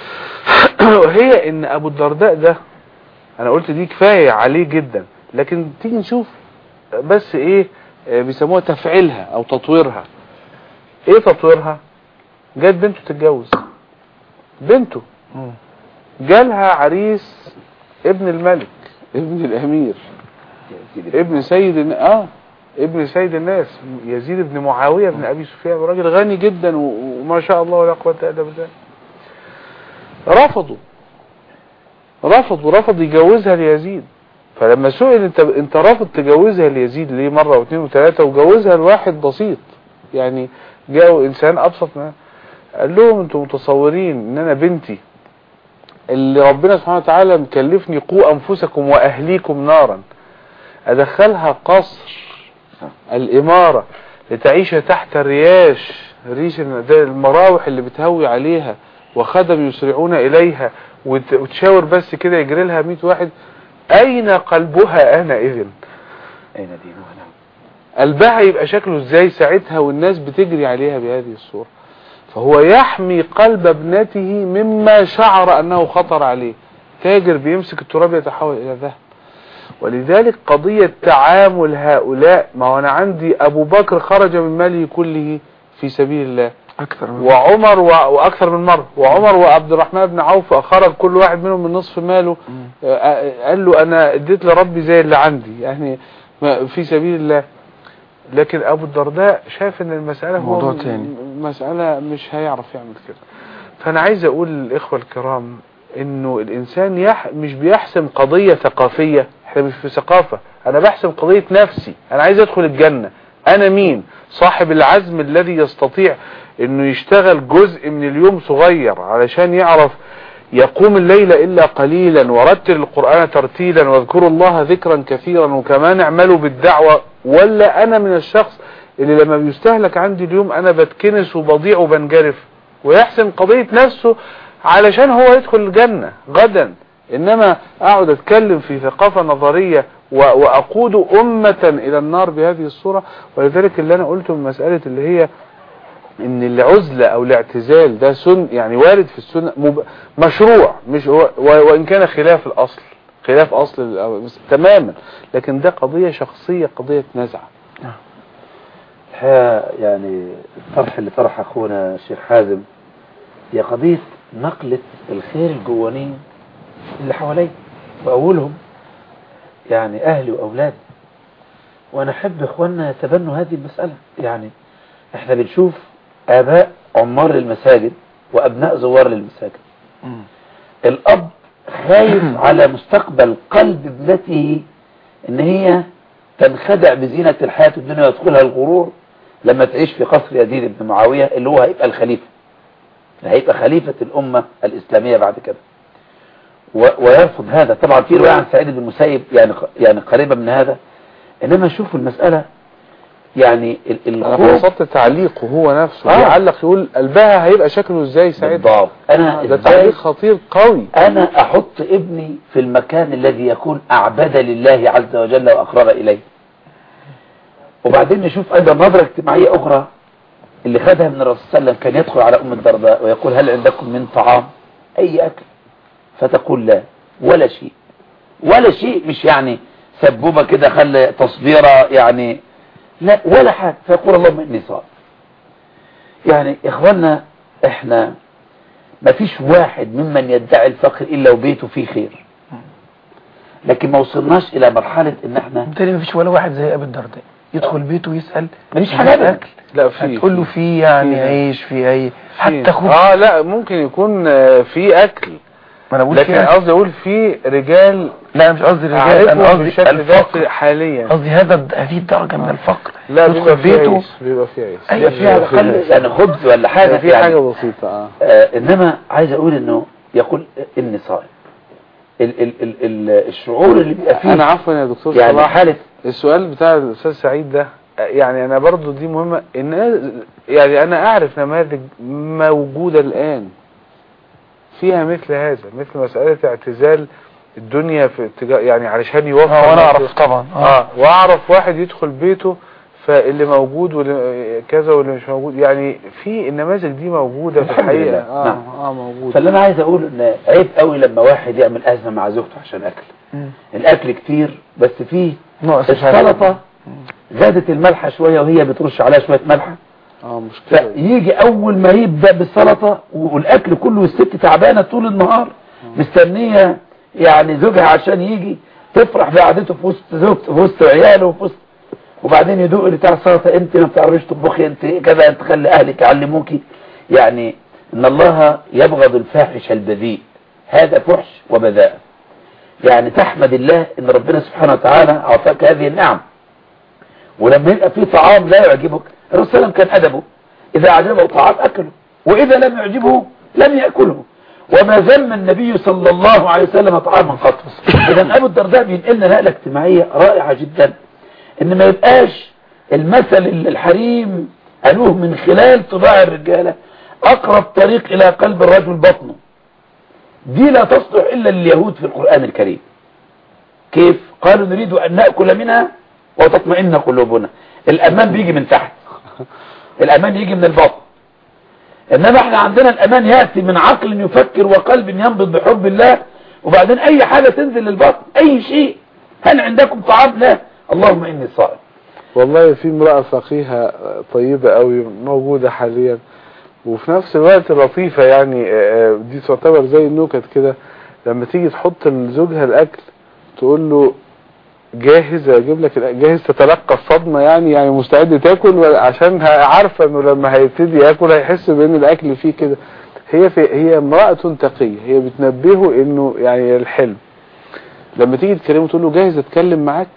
وهي ان ابو الدرداء ده انا قلت دي كفاية عليه جدا لكن تيجي نشوف بس ايه آه، بيسموها تفعيلها او تطويرها ايه تطويرها جت بنته تتجوز بنته جالها عريس ابن الملك ابن الامير ابن سيد الن- اه ابن سيد الناس يزيد بن معاوية بن ابي سفيان راجل غني جدا و- وما شاء الله ولا قوة الا بالله رفضوا رفض ورفض يجوزها ليزيد فلما سئل انت انت رافض تجوزها ليزيد ليه مره واثنين وثلاثه وجوزها لواحد بسيط يعني جاءوا انسان ابسط ما قال لهم انتم متصورين ان انا بنتي اللي ربنا سبحانه وتعالى مكلفني قوا انفسكم واهليكم نارا ادخلها قصر الاماره لتعيش تحت الرياش ريش ده المراوح اللي بتهوي عليها وخدم يسرعون اليها وت- وتشاور بس كده يجري لها 100 واحد اين قلبها انا اذن
اين دينها نعم
قلبها يبقى شكله ازاي ساعتها والناس بتجري عليها بهذه الصورة فهو يحمي قلب ابنته مما شعر انه خطر عليه تاجر بيمسك التراب يتحول الى ذهب ولذلك قضية تعامل هؤلاء ما هو انا عندي ابو بكر خرج من ماله كله في سبيل الله
اكثر من
وعمر و... واكثر من مرة وعمر وعبد الرحمن بن عوف خرج كل واحد منهم من نصف ماله آه، قال له انا اديت لربي زي اللي عندي يعني ما- في سبيل الله لكن ابو الدرداء شاف ان المسألة هو
موضوع
م-
تاني.
مسألة مش هيعرف يعمل كده فانا عايز اقول للاخوة الكرام انه الانسان يح... مش بيحسم قضية ثقافية احنا مش في ثقافة انا بحسم قضية نفسي انا عايز ادخل الجنة انا مين صاحب العزم الذي يستطيع انه يشتغل جزء من اليوم صغير علشان يعرف يقوم الليل إلا قليلا ورتل القرآن ترتيلا واذكروا الله ذكرا كثيرا وكمان اعملوا بالدعوة ولا أنا من الشخص اللي لما بيستهلك عندي اليوم أنا بتكنس وبضيع وبنجرف ويحسن قضية نفسه علشان هو يدخل الجنة غدا إنما أقعد أتكلم في ثقافة نظرية و- وأقود أمة إلى النار بهذه الصورة ولذلك اللي أنا قلته من مسألة اللي هي ان العزلة او الاعتزال ده سن يعني وارد في السنة مب... مشروع مش هو و... وان كان خلاف الاصل خلاف اصل ال- بس تماما لكن ده قضية شخصية قضية نزعة
الحقيقة يعني الطرح اللي طرح أخونا الشيخ حازم هي قضية نقلة الخير الجواني اللي حوالي وأولهم يعني أهلي وأولادي وأنا أحب إخواننا يتبنوا هذه المسألة يعني إحنا بنشوف آباء عمار للمساجد وأبناء زوار للمساجد الأب خايف على مستقبل قلب ابنته إن هي تنخدع بزينة الحياة الدنيا ويدخلها الغرور لما تعيش في قصر يزيد بن معاوية اللي هو هيبقى الخليفة هيبقى خليفة الأمة الإسلامية بعد كده و- ويرفض هذا طبعا في رواية عن سعيد بن المسيب يعني يعني قريبة من هذا إنما شوفوا المسألة يعني ال-
انا
الخوف
قصدت تعليقه هو نفسه
آه.
بيعلق يقول قلبها هيبقى شكله ازاي ساعتها
بالضبط أنا
ده
إزاي
تعليق خطير قوي
أنا أحط ابني في المكان الذي يكون أعبد لله عز وجل وأقرب إليه وبعدين نشوف أيضا نظرة اجتماعية أخرى اللي خدها من الرسول صلى الله عليه وسلم كان يدخل على أم الدرداء ويقول هل عندكم من طعام أي أكل فتقول لا ولا شيء ولا شيء مش يعني سبوبة كده خلي تصبيرة يعني لا ولا حاجة فيقول اللهم إني صائم يعني إخواننا إحنا ما فيش واحد ممن يدعي الفقر إلا وبيته فيه خير لكن ما وصلناش إلى مرحلة إن إحنا
بالتالي مفيش ولا واحد زي ابي الدرداء يدخل بيته ويسال
مفيش
"هل
حاجة أبداً.
اكل
لا في
هتقول له في يعني
في.
عيش في اي
في.
حتى خبز
اه لا ممكن يكون آه، في اكل
ما انا بقول
لكن
في أكل.
قصدي اقول في رجال
لا مش قصدي الرجال انا
اعرفهم
قصدي
بالشكل ده
الفقر
في- حاليا
قصدي هذا هذه الدرجه من الفقر
لا
يدخل
بيبقى في
بيته
عيش بيبقى في عيش
أيوة،
يبقى فيها على الأقل يعني خبز ولا حاجة
بيبقى في
يعني
حاجة بسيطة اه
آه إنما عايز أقول إنه يقول إني صائم ال ال ال ال الشعور اللي بيبقى فيه
انا عفوا يا دكتور
يعني
صلاح
حالة
السؤال بتاع الاستاذ سعيد ده يعني انا برضو دي مهمة ان يعني انا اعرف نماذج موجودة الان فيها مثل هذا مثل مسألة اعتزال الدنيا في اتجاه يعني علشان يوفر
اه وانا
نفسه.
اعرف طبعا
اه واعرف واحد يدخل بيته فاللي موجود واللي كذا واللي مش موجود يعني في النماذج دي موجودة في
الحمد
الحقيقة
لله.
اه
نعم.
اه موجودة
فاللي أنا عايز أقول إن عيب قوي لما واحد يعمل أزمة مع زوجته عشان أكل
مم.
الأكل كتير بس فيه
ناقص مش عارف.
السلطة زادت الملحة شوية وهي بترش عليها شوية ملحة
اه مشكلة
فيجي أول ما يبدأ بالسلطة والأكل كله الست تعبانة طول النهار مستنية يعني زوجها عشان يجي تفرح بقعدته في وسط زوجته في وسط عياله وفي وسط وبعدين يدوق اللي بتاع السلطة انت ما بتعرفيش تطبخي انت كذا انت خلي اهلك يعلموكي يعني ان الله يبغض الفاحش البذيء هذا فحش وبذاء يعني تحمد الله ان ربنا سبحانه وتعالى اعطاك هذه النعم ولما يبقى في طعام لا يعجبك الرسول صلى الله عليه وسلم كان ادبه اذا اعجبه طعام اكله واذا لم يعجبه لم ياكله وما ذم النبي صلى الله عليه وسلم طعاما قط اذا ابو الدرداء بينقلنا نقله اجتماعيه رائعه جدا ان ما يبقاش المثل اللي الحريم قالوه من خلال طباع الرجاله اقرب طريق الى قلب الرجل بطنه دي لا تصلح الا لليهود في القران الكريم كيف قالوا نريد ان ناكل منها وتطمئن قلوبنا الامان بيجي من تحت الامان يجي من البطن انما احنا عندنا الامان ياتي من عقل يفكر وقلب ينبض بحب الله وبعدين اي حاجه تنزل للبطن اي شيء هل عندكم طعام لا اللهم اني صائم
والله في امرأة فقيهة طيبة قوي موجودة حاليا وفي نفس الوقت لطيفة يعني آه، آه، دي تعتبر زي النكت كده لما تيجي تحط لزوجها الأكل تقول له جاهز اجيب لك الأكل، جاهز تتلقى الصدمة يعني يعني مستعد تاكل ولا- عشان ه- عارفة انه لما هيبتدي ياكل هيحس بان الاكل فيه كده هي في هي امرأة تقية هي بتنبهه انه يعني الحلم لما تيجي تكلمه تقول له جاهز اتكلم معاك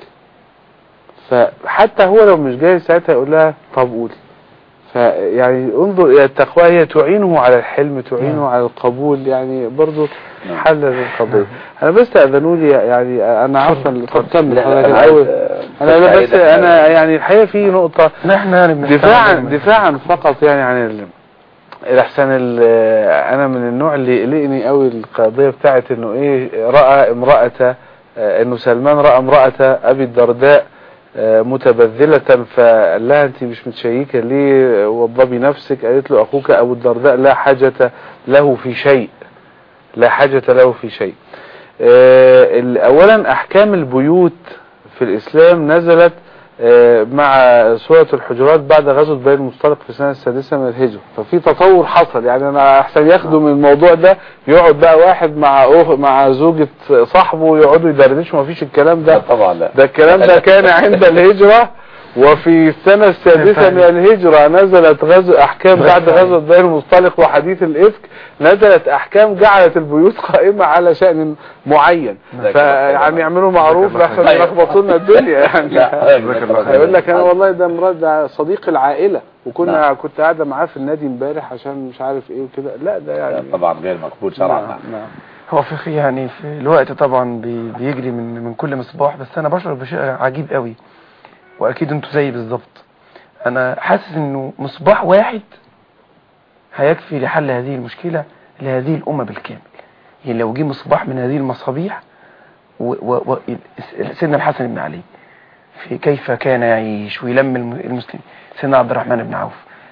فحتى هو لو مش جاهز ساعتها يقول لها طب قولي فيعني انظر الى التقوى هي تعينه على الحلم تعينه على القبول يعني برضو حل للقضية انا بس تأذنوا لي يعني انا عارفه طب كمل
لا،
حضرتك
أنا عايز،
الاول
آه،
انا أنا بس
سعيد،
انا يعني الحقيقة في نقطة
نحن يعني بنستعمل
دفاعا
دايماً.
دفاعا فقط يعني عن ال... الاحسن ال... انا من النوع اللي يقلقني قوي القضيه بتاعت انه ايه راى امراه آه، انه سلمان راى امراه ابي الدرداء آه، متبذله فقال لها انت مش متشيكه ليه وضبي نفسك قالت له اخوك ابو الدرداء لا حاجه له في شيء لا حاجه له في شيء آه، ال- اولا احكام البيوت في الاسلام نزلت آه، مع سورة الحجرات بعد غزوة بني المصطلق في السنة السادسة من الهجرة ففي تطور حصل يعني انا احسن ياخدوا من الموضوع ده يقعد بقى واحد مع أخ مع زوجة صاحبه يقعدوا يدردشوا مفيش الكلام
لا
ده
طبعا لا
ده الكلام ده كان عند الهجرة وفي السنة السادسة من الهجرة نزلت غزو أحكام بعد غزوة بني المصطلق وحديث الإفك نزلت أحكام جعلت البيوت قائمة على شأن معين فيعني يعملوا معروف لحسن يلخبطوا لنا الدنيا يعني
لا
هيقول لك انا والله ده مراد ده صديق العائلة وكنا كنت قاعدة معاه في النادي امبارح عشان مش عارف ايه وكده لا ده يعني
طبعا غير مقبول شرعا
نعم نعم
هو في يعني في الوقت طبعا بي- بيجري من من كل مصباح بس انا بشعر بشيء عجيب قوي واكيد انتوا زيي بالظبط انا حاسس انه مصباح واحد هيكفي لحل هذه المشكلة لهذه الأمة بالكامل يعني لو جه مصباح من هذه المصابيح و و و سيدنا الحسن بن علي في كيف كان يعيش ويلم الم- المسلمين سيدنا عبد الرحمن بن عوف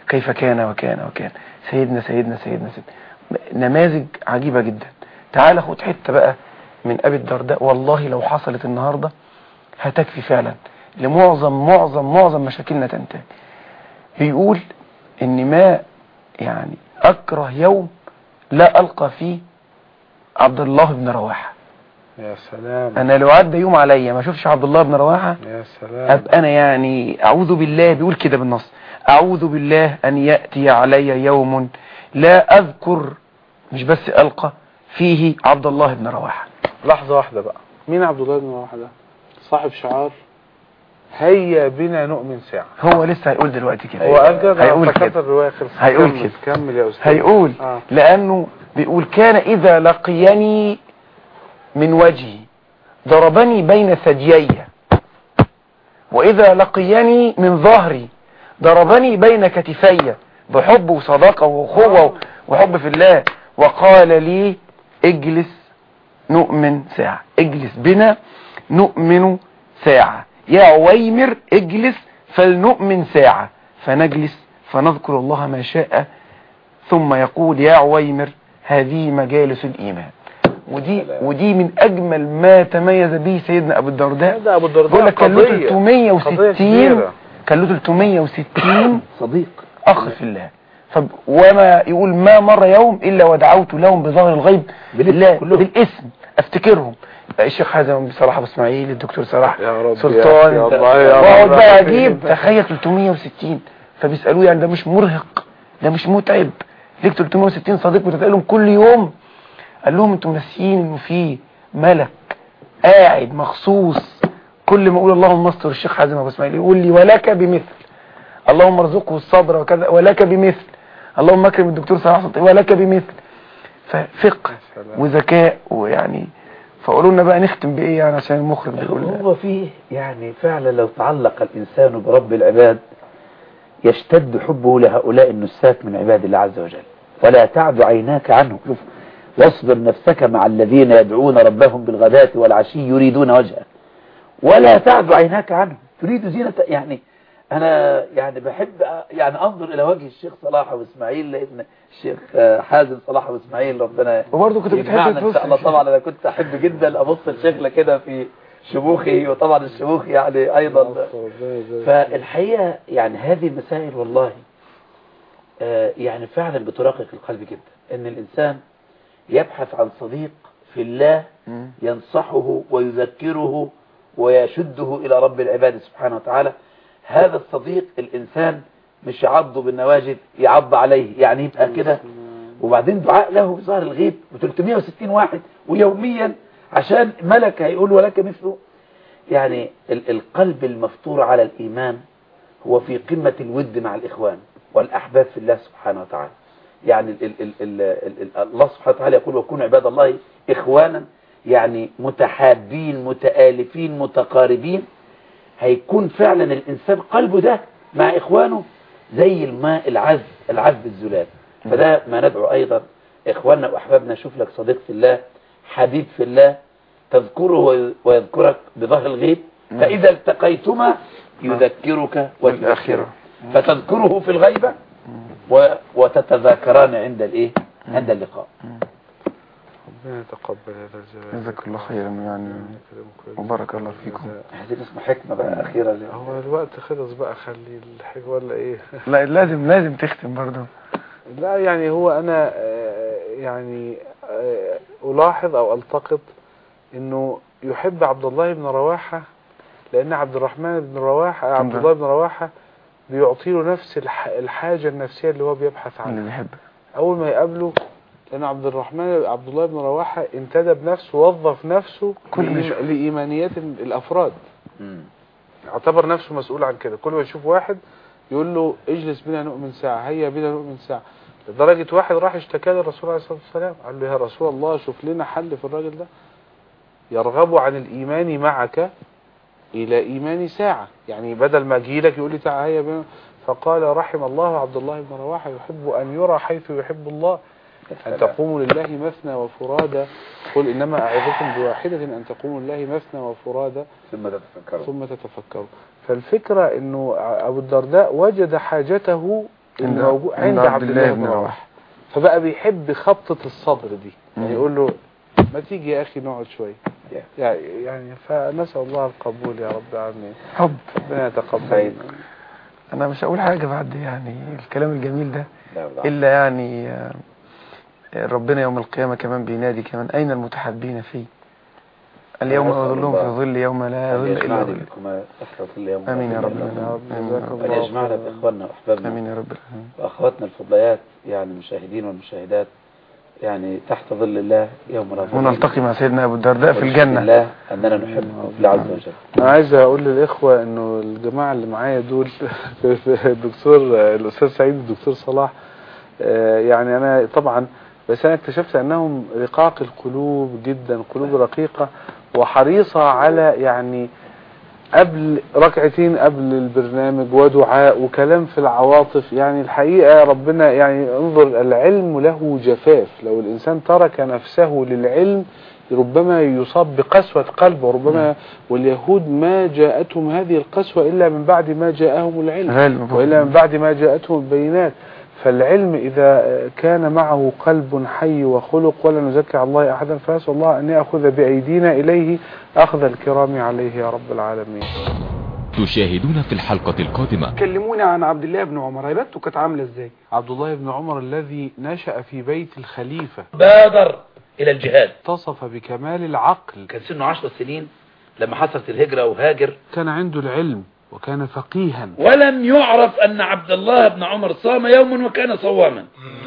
كيف كان وكان وكان سيدنا سيدنا سيدنا سيدنا نماذج عجيبة جدا تعال خد حتة بقى من أبي الدرداء والله لو حصلت النهاردة هتكفي فعلا لمعظم معظم معظم مشاكلنا تنتهي بيقول ان ما يعني اكره يوم لا القى فيه عبد الله بن رواحه
يا سلام
انا لو عدى يوم عليا ما اشوفش عبد الله بن رواحه
يا سلام
ابقى انا يعني اعوذ بالله بيقول كده بالنص اعوذ بالله ان ياتي علي يوم لا اذكر مش بس القى فيه عبد الله بن رواحه
لحظة واحدة بقى مين عبد الله بن رواحة ده صاحب شعار هيا بنا نؤمن ساعة
هو لسه هيقول دلوقتي كده
هو قال كده
هيقول
افتكرت
كده
الرواية خلصت
هيقول
كمل-
كده.
كمل يا أستاذ
هيقول
آه.
لأنه بيقول كان إذا لقيني من وجهي ضربني بين ثديي وإذا لقيني من ظهري ضربني بين كتفي بحب وصداقة وأخوة وحب في الله وقال لي اجلس نؤمن ساعة اجلس بنا نؤمن ساعة يا عويمر اجلس فلنؤمن ساعة فنجلس فنذكر الله ما شاء ثم يقول يا عويمر هذه مجالس الإيمان ودي ودي من أجمل ما تميز به سيدنا أبو الدرداء
ده أبو الدرداء
بيقول لك كان له
قضية.
360
قضية كبيرة.
كان له 360
صديق
أخ في الله فب وما يقول ما مر يوم إلا ودعوت لهم بظهر الغيب
بالاسم
بالله
كلهم.
بالاسم أفتكرهم الشيخ حازم صلاح أبو إسماعيل الدكتور صلاح
يا رب
سلطان
يا الله يا
واقعد
رب.
بقى أجيب تخيل 360 فبيسألوه يعني ده مش مرهق ده مش متعب ليك 360 صديق بتتقالهم كل يوم قال لهم انتم ناسيين انه في ملك قاعد مخصوص كل ما اقول اللهم استر الشيخ حازم ابو اسماعيل يقول لي ولك بمثل اللهم ارزقه الصبر وكذا ولك بمثل اللهم اكرم الدكتور صلاح سلطان ولك بمثل ففقه
سلام.
وذكاء ويعني فقولوا لنا بقى نختم بايه يعني عشان المخرج بيقول
هو فيه يعني فعلا لو تعلق الإنسان برب العباد يشتد حبه لهؤلاء النساك من عباد الله عز وجل ولا تعد عيناك عنه شوف واصبر نفسك مع الذين يدعون ربهم بالغداة والعشي يريدون وجهه ولا تعد عيناك عنه تريد زينة يعني أنا يعني بحب يعني أنظر إلى وجه الشيخ صلاح وإسماعيل لأن الشيخ حازم صلاح وإسماعيل ربنا
وبرضه كنت بتحب
يجمعنا إن
تبص
شاء الله طبعا أنا كنت أحب جدا أبص الشيخ كده في شموخه وطبعا الشموخ يعني أيضا فالحقيقة يعني هذه المسائل والله آه، يعني فعلا بترقق القلب جدا ان الانسان يبحث عن صديق في الله
مم.
ينصحه ويذكره ويشده الى رب العباد سبحانه وتعالى هذا الصديق الانسان مش يعض بالنواجذ يعض عليه يعني يبقى كده وبعدين دعاء له بظهر الغيب ب 360 واحد ويوميا عشان ملك هيقول ولك مثله يعني ال- القلب المفطور على الإيمان هو في قمة الود مع الإخوان والأحباب في الله سبحانه وتعالى يعني ال ال ال ال ال ال الله سبحانه وتعالى يقول وكونوا عباد الله إخوانا يعني متحابين متآلفين متقاربين هيكون فعلا الإنسان قلبه ده مع إخوانه زي الماء العذب العذب الزلال فده ما ندعو أيضا إخواننا وأحبابنا شوف لك صديق في الله حبيب في الله تذكره وي- ويذكرك بظهر الغيب فإذا التقيتما يذكرك ويذكرك
والآخرة.
فتذكره في الغيبة و- وتتذاكران عند الايه عند اللقاء
ربنا يتقبل هذا الجلال
جزاك الله خيرا يعني وبارك الله فيكم
عايزين اسمه حكمة بقى أخيرة ليه؟
هو الوقت خلص بقى خلي الحاجة ولا ايه
لا لازم لازم تختم برضه
لا يعني هو انا آه، يعني آه، الاحظ او التقط انه يحب عبد الله بن رواحة لان عبد الرحمن بن رواحة عبد الله بن رواحة بيعطي له نفس الح- الحاجة النفسية اللي هو بيبحث عنها
اللي بيحب
اول ما يقابله لان عبد الرحمن عبد الله بن رواحة انتدب نفسه وظف نفسه
كل ما
لإيم-
يشوف.
لإيمانيات الافراد
مم.
اعتبر نفسه مسؤول عن كده كل ما يشوف واحد يقول له اجلس بنا نؤمن ساعة هيا بنا نؤمن ساعة لدرجة واحد راح اشتكى للرسول عليه الصلاة والسلام قال له يا رسول الله شوف لنا حل في الراجل ده يرغب عن الإيمان معك إلى إيمان ساعة يعني بدل ما أجي لك يقول لي تعالى هيا بنا فقال رحم الله عبد الله بن رواحة يحب أن يرى حيث يحب الله أن تقوموا لله مثنى وفرادى قل إنما أعظكم بواحدة أن تقوموا لله مثنى وفرادى
ثم تتفكروا
ثم تتفكروا فالفكرة انه ابو الدرداء وجد حاجته اللي موجود عند عبد الله بن رواحه فبقى بيحب خبطة الصدر دي يعني يقول له ما تيجي يا أخي نقعد شوية يعني يعني فنسأل الله القبول يا رب العالمين
حب
ربنا يتقبل
سعيد.
انا مش هقول حاجة بعد يعني الكلام الجميل ده
لا والله.
الا يعني آه، ربنا يوم القيامة كمان بينادي كمان اين المتحابين فيه اليوم
أسأل
اظلهم في
الله
ظل يوم لا
أن
ظل الا
يجمعنا
ظل
بكما تحت ظل يوم
امين يا
لا
رب
ظل إلا
يا
ظله.
رب
آمين.
جزاكم
وأن
الله
يجمعنا
خيرا.
بإخواننا وأحبابنا
امين يا رب العالمين.
وأخواتنا الفضليات يعني المشاهدين والمشاهدات يعني تحت ظل الله يوم لا ظل
ونلتقي مع سيدنا ابو الدرداء في
ونشهد
الجنة
الله أننا نحبه في الله عز وجل
أنا عايز أقول للإخوة إنه الجماعة اللي معايا دول الدكتور الأستاذ سعيد والدكتور صلاح آه، يعني أنا طبعا بس أنا اكتشفت أنهم رقاق القلوب جدا قلوب رقيقة وحريصة على يعني قبل ركعتين قبل البرنامج ودعاء وكلام في العواطف يعني الحقيقة ربنا يعني انظر العلم له جفاف لو الإنسان ترك نفسه للعلم ربما يصاب بقسوة قلب وربما واليهود ما جاءتهم هذه القسوة إلا من بعد ما جاءهم العلم
غالب
وإلا من بعد ما جاءتهم البينات فالعلم إذا كان معه قلب حي وخلق ولا نزكي على الله أحدا فأسأل الله أن يأخذ بأيدينا إليه أخذ الكرام عليه يا رب العالمين
تشاهدون في الحلقة القادمة
كلمونا عن عبد الله بن عمر عبادته كانت عاملة ازاي
عبد الله بن عمر الذي نشأ في بيت الخليفة
بادر إلى الجهاد
اتصف بكمال العقل
كان سنه عشر سنين لما حصلت الهجرة وهاجر
كان عنده العلم وكان فقيها
ولم يعرف أن عبد الله بن عمر صام يوما وكان صواما